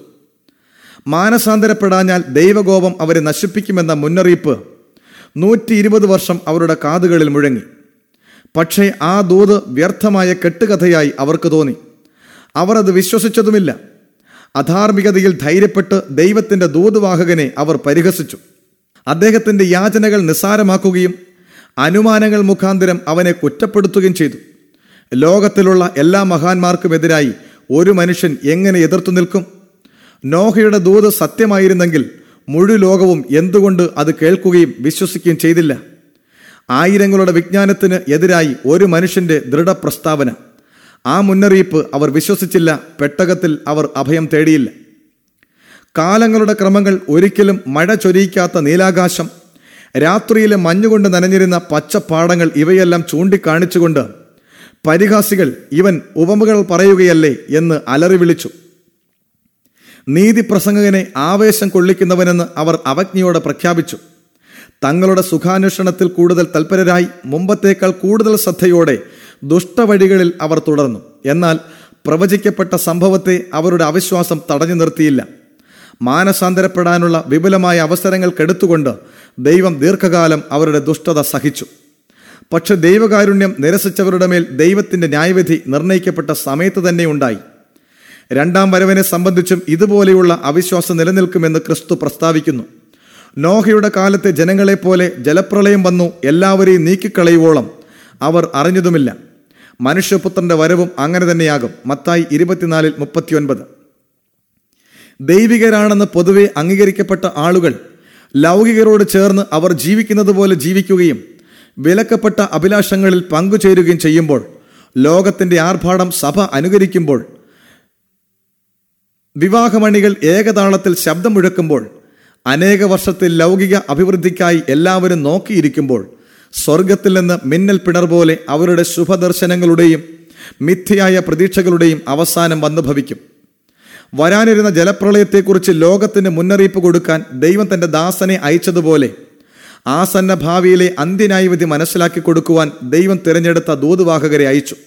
മാനസാന്തരപ്പെടാഞ്ഞാൽ ദൈവകോപം അവരെ നശിപ്പിക്കുമെന്ന മുന്നറിയിപ്പ് നൂറ്റി ഇരുപത് വർഷം അവരുടെ കാതുകളിൽ മുഴങ്ങി പക്ഷേ ആ ദൂത് വ്യർത്ഥമായ കെട്ടുകഥയായി അവർക്ക് തോന്നി അവർ അത് വിശ്വസിച്ചതുമില്ല അധാർമികതയിൽ ധൈര്യപ്പെട്ട് ദൈവത്തിന്റെ ദൂതുവാഹകനെ അവർ പരിഹസിച്ചു അദ്ദേഹത്തിന്റെ യാചനകൾ നിസ്സാരമാക്കുകയും അനുമാനങ്ങൾ മുഖാന്തരം അവനെ കുറ്റപ്പെടുത്തുകയും ചെയ്തു ലോകത്തിലുള്ള എല്ലാ മഹാന്മാർക്കുമെതിരായി ഒരു മനുഷ്യൻ എങ്ങനെ എതിർത്തു നിൽക്കും നോഹയുടെ ദൂത് സത്യമായിരുന്നെങ്കിൽ മുഴു ലോകവും എന്തുകൊണ്ട് അത് കേൾക്കുകയും വിശ്വസിക്കുകയും ചെയ്തില്ല ആയിരങ്ങളുടെ വിജ്ഞാനത്തിന് എതിരായി ഒരു മനുഷ്യന്റെ ദൃഢപ്രസ്താവന ആ മുന്നറിയിപ്പ് അവർ വിശ്വസിച്ചില്ല പെട്ടകത്തിൽ അവർ അഭയം തേടിയില്ല കാലങ്ങളുടെ ക്രമങ്ങൾ ഒരിക്കലും മഴ ചൊരിയിക്കാത്ത നീലാകാശം രാത്രിയിലെ മഞ്ഞുകൊണ്ട് നനഞ്ഞിരുന്ന പച്ചപ്പാടങ്ങൾ ഇവയെല്ലാം ചൂണ്ടിക്കാണിച്ചുകൊണ്ട് പരിഹാസികൾ ഇവൻ ഉപമകൾ പറയുകയല്ലേ എന്ന് അലറി വിളിച്ചു നീതി പ്രസംഗകനെ ആവേശം കൊള്ളിക്കുന്നവനെന്ന് അവർ അവജ്ഞയോടെ പ്രഖ്യാപിച്ചു തങ്ങളുടെ സുഖാന്വേഷണത്തിൽ കൂടുതൽ തൽപരരായി മുമ്പത്തേക്കാൾ കൂടുതൽ ശ്രദ്ധയോടെ ദുഷ്ടവഴികളിൽ അവർ തുടർന്നു എന്നാൽ പ്രവചിക്കപ്പെട്ട സംഭവത്തെ അവരുടെ അവിശ്വാസം തടഞ്ഞു നിർത്തിയില്ല മാനസാന്തരപ്പെടാനുള്ള വിപുലമായ അവസരങ്ങൾ കെടുത്തുകൊണ്ട് ദൈവം ദീർഘകാലം അവരുടെ ദുഷ്ടത സഹിച്ചു പക്ഷെ ദൈവകാരുണ്യം നിരസിച്ചവരുടെ മേൽ ദൈവത്തിന്റെ ന്യായവിധി നിർണയിക്കപ്പെട്ട സമയത്ത് തന്നെ ഉണ്ടായി രണ്ടാം വരവിനെ സംബന്ധിച്ചും ഇതുപോലെയുള്ള അവിശ്വാസം നിലനിൽക്കുമെന്ന് ക്രിസ്തു പ്രസ്താവിക്കുന്നു നോഹയുടെ കാലത്തെ ജനങ്ങളെപ്പോലെ ജലപ്രളയം വന്നു എല്ലാവരെയും നീക്കിക്കളയുവോളം അവർ അറിഞ്ഞതുമില്ല മനുഷ്യപുത്രന്റെ വരവും അങ്ങനെ തന്നെയാകും മത്തായി ഇരുപത്തിനാലിൽ മുപ്പത്തിയൊൻപത് ദൈവികരാണെന്ന് പൊതുവെ അംഗീകരിക്കപ്പെട്ട ആളുകൾ ലൗകികരോട് ചേർന്ന് അവർ ജീവിക്കുന്നത് പോലെ ജീവിക്കുകയും വിലക്കപ്പെട്ട അഭിലാഷങ്ങളിൽ പങ്കുചേരുകയും ചെയ്യുമ്പോൾ ലോകത്തിന്റെ ആർഭാടം സഭ അനുകരിക്കുമ്പോൾ വിവാഹമണികൾ ഏകതാളത്തിൽ ശബ്ദം മുഴക്കുമ്പോൾ അനേക വർഷത്തിൽ ലൗകിക അഭിവൃദ്ധിക്കായി എല്ലാവരും നോക്കിയിരിക്കുമ്പോൾ സ്വർഗത്തിൽ നിന്ന് മിന്നൽ പിണർ പോലെ അവരുടെ ശുഭദർശനങ്ങളുടെയും മിഥ്യയായ പ്രതീക്ഷകളുടെയും അവസാനം വന്നു ഭവിക്കും വരാനിരുന്ന ജലപ്രളയത്തെക്കുറിച്ച് ലോകത്തിന് മുന്നറിയിപ്പ് കൊടുക്കാൻ ദൈവം തന്റെ ദാസനെ അയച്ചതുപോലെ ആസന്ന ഭാവിയിലെ അന്ത്യന്യായവിധി മനസ്സിലാക്കി കൊടുക്കുവാൻ ദൈവം തിരഞ്ഞെടുത്ത ദൂതുവാഹകരെ അയച്ചു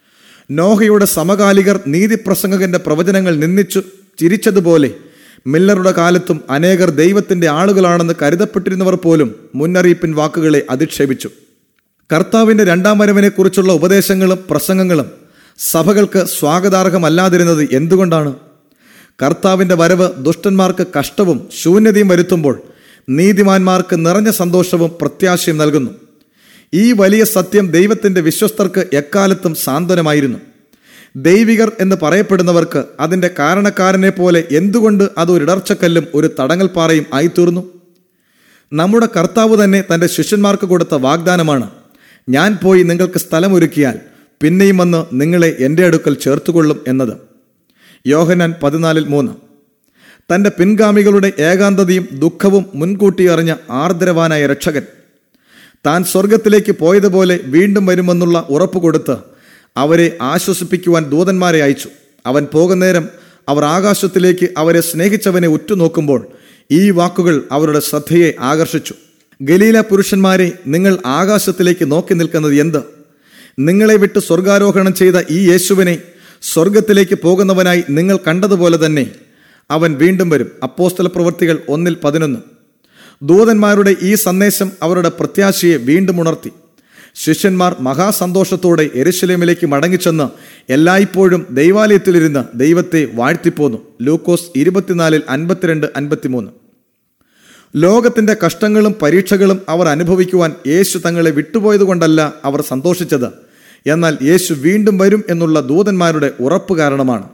നോഹയുടെ സമകാലികർ നീതിപ്രസംഗകന്റെ പ്രവചനങ്ങൾ നിന്ദിച്ചു ചിരിച്ചതുപോലെ മില്ലറുടെ കാലത്തും അനേകർ ദൈവത്തിന്റെ ആളുകളാണെന്ന് കരുതപ്പെട്ടിരുന്നവർ പോലും മുന്നറിയിപ്പിൻ വാക്കുകളെ അധിക്ഷേപിച്ചു കർത്താവിന്റെ രണ്ടാം വരവിനെക്കുറിച്ചുള്ള ഉപദേശങ്ങളും പ്രസംഗങ്ങളും സഭകൾക്ക് സ്വാഗതാർഹമല്ലാതിരുന്നത് എന്തുകൊണ്ടാണ് കർത്താവിന്റെ വരവ് ദുഷ്ടന്മാർക്ക് കഷ്ടവും ശൂന്യതയും വരുത്തുമ്പോൾ നീതിമാന്മാർക്ക് നിറഞ്ഞ സന്തോഷവും പ്രത്യാശയും നൽകുന്നു ഈ വലിയ സത്യം ദൈവത്തിന്റെ വിശ്വസ്തർക്ക് എക്കാലത്തും സാന്ത്വനമായിരുന്നു ദൈവികർ എന്ന് പറയപ്പെടുന്നവർക്ക് അതിന്റെ കാരണക്കാരനെ പോലെ എന്തുകൊണ്ട് അത് ഒരു ഇടർച്ചക്കല്ലും ഒരു തടങ്ങൽപ്പാറയും ആയിത്തീർന്നു നമ്മുടെ കർത്താവ് തന്നെ തന്റെ ശിഷ്യന്മാർക്ക് കൊടുത്ത വാഗ്ദാനമാണ് ഞാൻ പോയി നിങ്ങൾക്ക് സ്ഥലമൊരുക്കിയാൽ പിന്നെയും വന്ന് നിങ്ങളെ എൻ്റെ അടുക്കൽ ചേർത്തുകൊള്ളും എന്നത് യോഹനാൻ പതിനാലിൽ മൂന്ന് തന്റെ പിൻഗാമികളുടെ ഏകാന്തതയും ദുഃഖവും മുൻകൂട്ടി അറിഞ്ഞ ആർദ്രവാനായ രക്ഷകൻ താൻ സ്വർഗത്തിലേക്ക് പോയതുപോലെ വീണ്ടും വരുമെന്നുള്ള ഉറപ്പ് കൊടുത്ത് അവരെ ആശ്വസിപ്പിക്കുവാൻ ദൂതന്മാരെ അയച്ചു അവൻ പോകുന്നേരം അവർ ആകാശത്തിലേക്ക് അവരെ സ്നേഹിച്ചവനെ ഉറ്റുനോക്കുമ്പോൾ ഈ വാക്കുകൾ അവരുടെ ശ്രദ്ധയെ ആകർഷിച്ചു ഗലീല പുരുഷന്മാരെ നിങ്ങൾ ആകാശത്തിലേക്ക് നോക്കി നിൽക്കുന്നത് എന്ത് നിങ്ങളെ വിട്ട് സ്വർഗാരോഹണം ചെയ്ത ഈ യേശുവിനെ സ്വർഗത്തിലേക്ക് പോകുന്നവനായി നിങ്ങൾ കണ്ടതുപോലെ തന്നെ അവൻ വീണ്ടും വരും അപ്പോസ്തല പ്രവൃത്തികൾ ഒന്നിൽ പതിനൊന്ന് ദൂതന്മാരുടെ ഈ സന്ദേശം അവരുടെ പ്രത്യാശയെ വീണ്ടും ഉണർത്തി ശിഷ്യന്മാർ മഹാസന്തോഷത്തോടെ എരുശലേമിലേക്ക് മടങ്ങിച്ചെന്ന് എല്ലായ്പ്പോഴും ദൈവാലയത്തിലിരുന്ന് ദൈവത്തെ വാഴ്ത്തിപ്പോന്നു ലൂക്കോസ് ഇരുപത്തിനാലിൽ അൻപത്തിരണ്ട് അൻപത്തിമൂന്ന് ലോകത്തിന്റെ കഷ്ടങ്ങളും പരീക്ഷകളും അവർ അനുഭവിക്കുവാൻ യേശു തങ്ങളെ വിട്ടുപോയതുകൊണ്ടല്ല അവർ സന്തോഷിച്ചത് എന്നാൽ യേശു വീണ്ടും വരും എന്നുള്ള ദൂതന്മാരുടെ ഉറപ്പ് കാരണമാണ്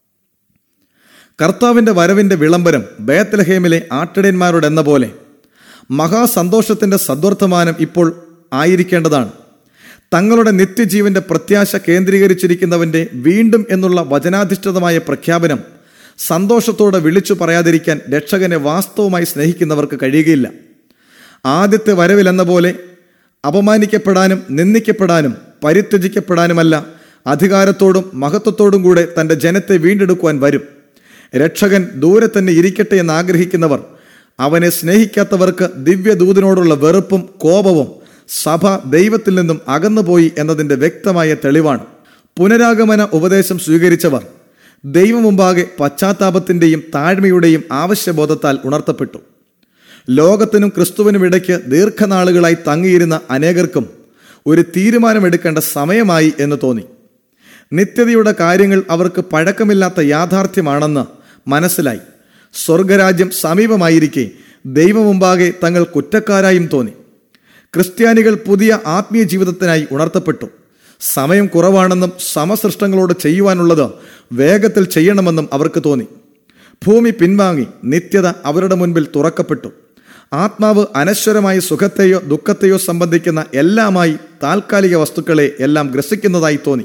കർത്താവിന്റെ വരവിന്റെ വിളംബരം ബേത്തലഹേമിലെ ആട്ടിടയന്മാരുടെ എന്ന പോലെ മഹാസന്തോഷത്തിന്റെ സദ്വർത്തമാനം ഇപ്പോൾ ആയിരിക്കേണ്ടതാണ് തങ്ങളുടെ നിത്യജീവന്റെ പ്രത്യാശ കേന്ദ്രീകരിച്ചിരിക്കുന്നവന്റെ വീണ്ടും എന്നുള്ള വചനാധിഷ്ഠിതമായ പ്രഖ്യാപനം സന്തോഷത്തോടെ വിളിച്ചു പറയാതിരിക്കാൻ രക്ഷകനെ വാസ്തവമായി സ്നേഹിക്കുന്നവർക്ക് കഴിയുകയില്ല ആദ്യത്തെ വരവിലെന്ന പോലെ അപമാനിക്കപ്പെടാനും നിന്ദിക്കപ്പെടാനും പരിത്യജിക്കപ്പെടാനുമല്ല അധികാരത്തോടും മഹത്വത്തോടും കൂടെ തന്റെ ജനത്തെ വീണ്ടെടുക്കുവാൻ വരും രക്ഷകൻ ദൂരെ തന്നെ ഇരിക്കട്ടെ എന്ന് ആഗ്രഹിക്കുന്നവർ അവനെ സ്നേഹിക്കാത്തവർക്ക് ദിവ്യദൂതനോടുള്ള വെറുപ്പും കോപവും സഭ ദൈവത്തിൽ നിന്നും അകന്നുപോയി എന്നതിന്റെ വ്യക്തമായ തെളിവാണ് പുനരാഗമന ഉപദേശം സ്വീകരിച്ചവർ ദൈവം മുമ്പാകെ പശ്ചാത്താപത്തിന്റെയും താഴ്മയുടെയും ആവശ്യബോധത്താൽ ഉണർത്തപ്പെട്ടു ലോകത്തിനും ക്രിസ്തുവിനും ഇടയ്ക്ക് ദീർഘനാളുകളായി തങ്ങിയിരുന്ന അനേകർക്കും ഒരു തീരുമാനമെടുക്കേണ്ട സമയമായി എന്ന് തോന്നി നിത്യതയുടെ കാര്യങ്ങൾ അവർക്ക് പഴക്കമില്ലാത്ത യാഥാർത്ഥ്യമാണെന്ന് മനസ്സിലായി സ്വർഗരാജ്യം സമീപമായിരിക്കെ ദൈവമുമ്പാകെ തങ്ങൾ കുറ്റക്കാരായും തോന്നി ക്രിസ്ത്യാനികൾ പുതിയ ആത്മീയ ജീവിതത്തിനായി ഉണർത്തപ്പെട്ടു സമയം കുറവാണെന്നും സമസൃഷ്ടങ്ങളോട് ചെയ്യുവാനുള്ളത് വേഗത്തിൽ ചെയ്യണമെന്നും അവർക്ക് തോന്നി ഭൂമി പിൻവാങ്ങി നിത്യത അവരുടെ മുൻപിൽ തുറക്കപ്പെട്ടു ആത്മാവ് അനശ്വരമായ സുഖത്തെയോ ദുഃഖത്തെയോ സംബന്ധിക്കുന്ന എല്ലാമായി താൽക്കാലിക വസ്തുക്കളെ എല്ലാം ഗ്രസിക്കുന്നതായി തോന്നി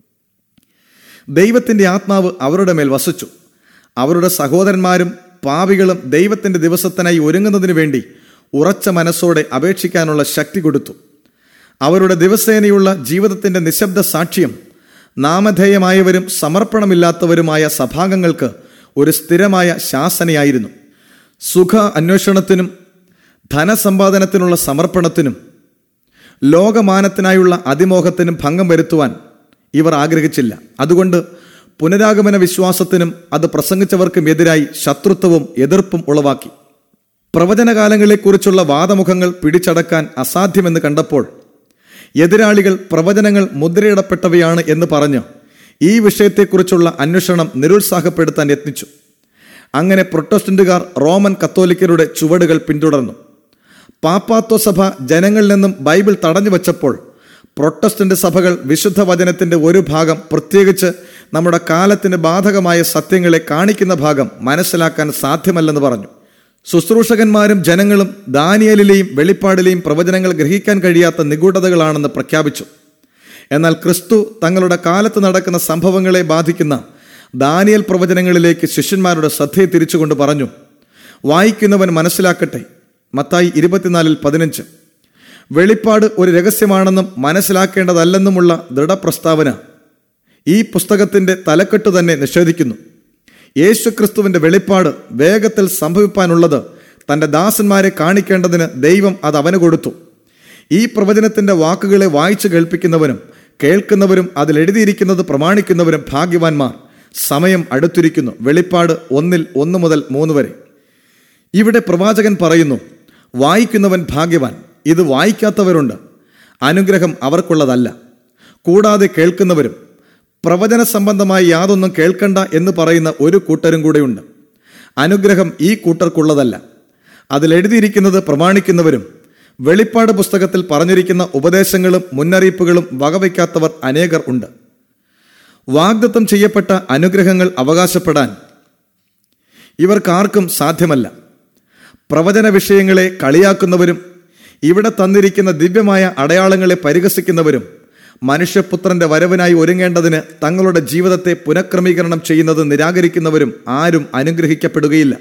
ദൈവത്തിന്റെ ആത്മാവ് അവരുടെ മേൽ വസിച്ചു അവരുടെ സഹോദരന്മാരും പാവികളും ദൈവത്തിന്റെ ദിവസത്തിനായി ഒരുങ്ങുന്നതിന് വേണ്ടി ഉറച്ച മനസ്സോടെ അപേക്ഷിക്കാനുള്ള ശക്തി കൊടുത്തു അവരുടെ ദിവസേനയുള്ള ജീവിതത്തിന്റെ നിശബ്ദ സാക്ഷ്യം നാമധേയമായവരും സമർപ്പണമില്ലാത്തവരുമായ സഭാംഗങ്ങൾക്ക് ഒരു സ്ഥിരമായ ശാസനയായിരുന്നു സുഖ അന്വേഷണത്തിനും ധനസമ്പാദനത്തിനുള്ള സമർപ്പണത്തിനും ലോകമാനത്തിനായുള്ള അതിമോഹത്തിനും ഭംഗം വരുത്തുവാൻ ഇവർ ആഗ്രഹിച്ചില്ല അതുകൊണ്ട് പുനരാഗമന വിശ്വാസത്തിനും അത് പ്രസംഗിച്ചവർക്കും എതിരായി ശത്രുത്വവും എതിർപ്പും ഉളവാക്കി പ്രവചനകാലങ്ങളെക്കുറിച്ചുള്ള വാദമുഖങ്ങൾ പിടിച്ചടക്കാൻ അസാധ്യമെന്ന് കണ്ടപ്പോൾ എതിരാളികൾ പ്രവചനങ്ങൾ മുദ്രയിടപ്പെട്ടവയാണ് എന്ന് പറഞ്ഞ് ഈ വിഷയത്തെക്കുറിച്ചുള്ള അന്വേഷണം നിരുത്സാഹപ്പെടുത്താൻ യത്നിച്ചു അങ്ങനെ പ്രൊട്ടസ്റ്റന്റുകാർ റോമൻ കത്തോലിക്കരുടെ ചുവടുകൾ പിന്തുടർന്നു പാപ്പാത്വ സഭ ജനങ്ങളിൽ നിന്നും ബൈബിൾ തടഞ്ഞു വച്ചപ്പോൾ പ്രൊട്ടസ്റ്റന്റ് സഭകൾ വിശുദ്ധ വചനത്തിന്റെ ഒരു ഭാഗം പ്രത്യേകിച്ച് നമ്മുടെ കാലത്തിന് ബാധകമായ സത്യങ്ങളെ കാണിക്കുന്ന ഭാഗം മനസ്സിലാക്കാൻ സാധ്യമല്ലെന്ന് പറഞ്ഞു ശുശ്രൂഷകന്മാരും ജനങ്ങളും ദാനിയലിലെയും വെളിപ്പാടിലെയും പ്രവചനങ്ങൾ ഗ്രഹിക്കാൻ കഴിയാത്ത നിഗൂഢതകളാണെന്ന് പ്രഖ്യാപിച്ചു എന്നാൽ ക്രിസ്തു തങ്ങളുടെ കാലത്ത് നടക്കുന്ന സംഭവങ്ങളെ ബാധിക്കുന്ന ദാനിയൽ പ്രവചനങ്ങളിലേക്ക് ശിഷ്യന്മാരുടെ ശ്രദ്ധയെ തിരിച്ചുകൊണ്ട് പറഞ്ഞു വായിക്കുന്നവൻ മനസ്സിലാക്കട്ടെ മത്തായി ഇരുപത്തിനാലിൽ പതിനഞ്ച് വെളിപ്പാട് ഒരു രഹസ്യമാണെന്നും മനസ്സിലാക്കേണ്ടതല്ലെന്നുമുള്ള ദൃഢപ്രസ്താവന ഈ പുസ്തകത്തിന്റെ തലക്കെട്ട് തന്നെ നിഷേധിക്കുന്നു യേശുക്രിസ്തുവിന്റെ വെളിപ്പാട് വേഗത്തിൽ സംഭവിപ്പാനുള്ളത് തന്റെ ദാസന്മാരെ കാണിക്കേണ്ടതിന് ദൈവം അത് അവന് കൊടുത്തു ഈ പ്രവചനത്തിന്റെ വാക്കുകളെ വായിച്ചു കേൾപ്പിക്കുന്നവനും കേൾക്കുന്നവരും അതിൽ എഴുതിയിരിക്കുന്നത് പ്രമാണിക്കുന്നവരും ഭാഗ്യവാന്മാർ സമയം അടുത്തിരിക്കുന്നു വെളിപ്പാട് ഒന്നിൽ ഒന്ന് മുതൽ മൂന്ന് വരെ ഇവിടെ പ്രവാചകൻ പറയുന്നു വായിക്കുന്നവൻ ഭാഗ്യവാൻ ഇത് വായിക്കാത്തവരുണ്ട് അനുഗ്രഹം അവർക്കുള്ളതല്ല കൂടാതെ കേൾക്കുന്നവരും പ്രവചന സംബന്ധമായി യാതൊന്നും കേൾക്കണ്ട എന്ന് പറയുന്ന ഒരു കൂട്ടരും കൂടെയുണ്ട് അനുഗ്രഹം ഈ കൂട്ടർക്കുള്ളതല്ല അതിൽ എഴുതിയിരിക്കുന്നത് പ്രമാണിക്കുന്നവരും വെളിപ്പാട് പുസ്തകത്തിൽ പറഞ്ഞിരിക്കുന്ന ഉപദേശങ്ങളും മുന്നറിയിപ്പുകളും വകവയ്ക്കാത്തവർ അനേകർ ഉണ്ട് വാഗ്ദത്തം ചെയ്യപ്പെട്ട അനുഗ്രഹങ്ങൾ അവകാശപ്പെടാൻ ഇവർക്കാർക്കും സാധ്യമല്ല പ്രവചന വിഷയങ്ങളെ കളിയാക്കുന്നവരും ഇവിടെ തന്നിരിക്കുന്ന ദിവ്യമായ അടയാളങ്ങളെ പരിഹസിക്കുന്നവരും മനുഷ്യപുത്രന്റെ വരവിനായി ഒരുങ്ങേണ്ടതിന് തങ്ങളുടെ ജീവിതത്തെ പുനഃക്രമീകരണം ചെയ്യുന്നത് നിരാകരിക്കുന്നവരും ആരും അനുഗ്രഹിക്കപ്പെടുകയില്ല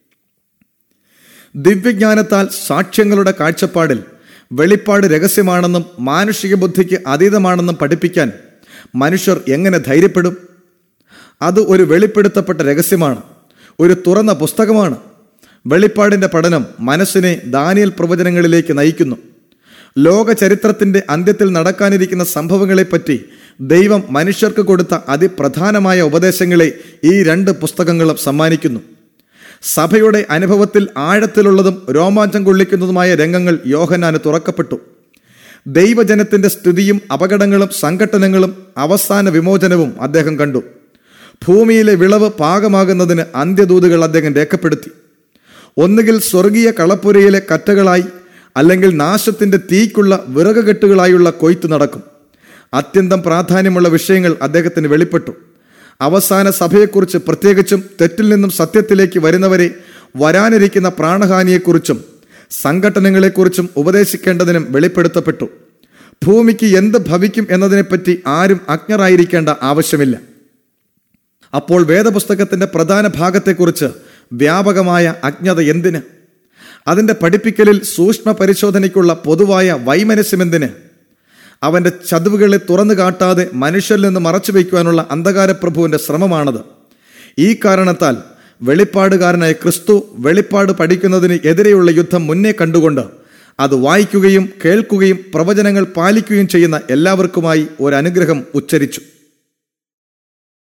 ദിവ്യജ്ഞാനത്താൽ സാക്ഷ്യങ്ങളുടെ കാഴ്ചപ്പാടിൽ വെളിപ്പാട് രഹസ്യമാണെന്നും മാനുഷിക ബുദ്ധിക്ക് അതീതമാണെന്നും പഠിപ്പിക്കാൻ മനുഷ്യർ എങ്ങനെ ധൈര്യപ്പെടും അത് ഒരു വെളിപ്പെടുത്തപ്പെട്ട രഹസ്യമാണ് ഒരു തുറന്ന പുസ്തകമാണ് വെളിപ്പാടിന്റെ പഠനം മനസ്സിനെ ദാനിയൽ പ്രവചനങ്ങളിലേക്ക് നയിക്കുന്നു ലോക ചരിത്രത്തിന്റെ അന്ത്യത്തിൽ നടക്കാനിരിക്കുന്ന സംഭവങ്ങളെപ്പറ്റി ദൈവം മനുഷ്യർക്ക് കൊടുത്ത അതിപ്രധാനമായ ഉപദേശങ്ങളെ ഈ രണ്ട് പുസ്തകങ്ങളും സമ്മാനിക്കുന്നു സഭയുടെ അനുഭവത്തിൽ ആഴത്തിലുള്ളതും രോമാഞ്ചം കൊള്ളിക്കുന്നതുമായ രംഗങ്ങൾ യോഹനാന് തുറക്കപ്പെട്ടു ദൈവജനത്തിന്റെ സ്ഥിതിയും അപകടങ്ങളും സംഘട്ടനങ്ങളും അവസാന വിമോചനവും അദ്ദേഹം കണ്ടു ഭൂമിയിലെ വിളവ് പാകമാകുന്നതിന് അന്ത്യദൂതുകൾ അദ്ദേഹം രേഖപ്പെടുത്തി ഒന്നുകിൽ സ്വർഗീയ കളപ്പുരയിലെ കറ്റകളായി അല്ലെങ്കിൽ നാശത്തിന്റെ തീക്കുള്ള വിറകുകെട്ടുകളായുള്ള കൊയ്ത്ത് നടക്കും അത്യന്തം പ്രാധാന്യമുള്ള വിഷയങ്ങൾ അദ്ദേഹത്തിന് വെളിപ്പെട്ടു അവസാന സഭയെക്കുറിച്ച് പ്രത്യേകിച്ചും തെറ്റിൽ നിന്നും സത്യത്തിലേക്ക് വരുന്നവരെ വരാനിരിക്കുന്ന പ്രാണഹാനിയെക്കുറിച്ചും സംഘടനകളെക്കുറിച്ചും ഉപദേശിക്കേണ്ടതിനും വെളിപ്പെടുത്തപ്പെട്ടു ഭൂമിക്ക് എന്ത് ഭവിക്കും എന്നതിനെപ്പറ്റി ആരും അജ്ഞരായിരിക്കേണ്ട ആവശ്യമില്ല അപ്പോൾ വേദപുസ്തകത്തിന്റെ പ്രധാന ഭാഗത്തെക്കുറിച്ച് വ്യാപകമായ അജ്ഞത എന്തിന് അതിന്റെ പഠിപ്പിക്കലിൽ സൂക്ഷ്മ പരിശോധനയ്ക്കുള്ള പൊതുവായ വൈമനസ്യമെന്തിന് അവന്റെ ചതിവുകളെ തുറന്നു കാട്ടാതെ മനുഷ്യരിൽ നിന്ന് മറച്ചു വയ്ക്കുവാനുള്ള അന്ധകാരപ്രഭുവിന്റെ ശ്രമമാണത് ഈ കാരണത്താൽ വെളിപ്പാടുകാരനായ ക്രിസ്തു വെളിപ്പാട് പഠിക്കുന്നതിന് എതിരെയുള്ള യുദ്ധം മുന്നേ കണ്ടുകൊണ്ട് അത് വായിക്കുകയും കേൾക്കുകയും പ്രവചനങ്ങൾ പാലിക്കുകയും ചെയ്യുന്ന എല്ലാവർക്കുമായി ഒരു അനുഗ്രഹം ഉച്ചരിച്ചു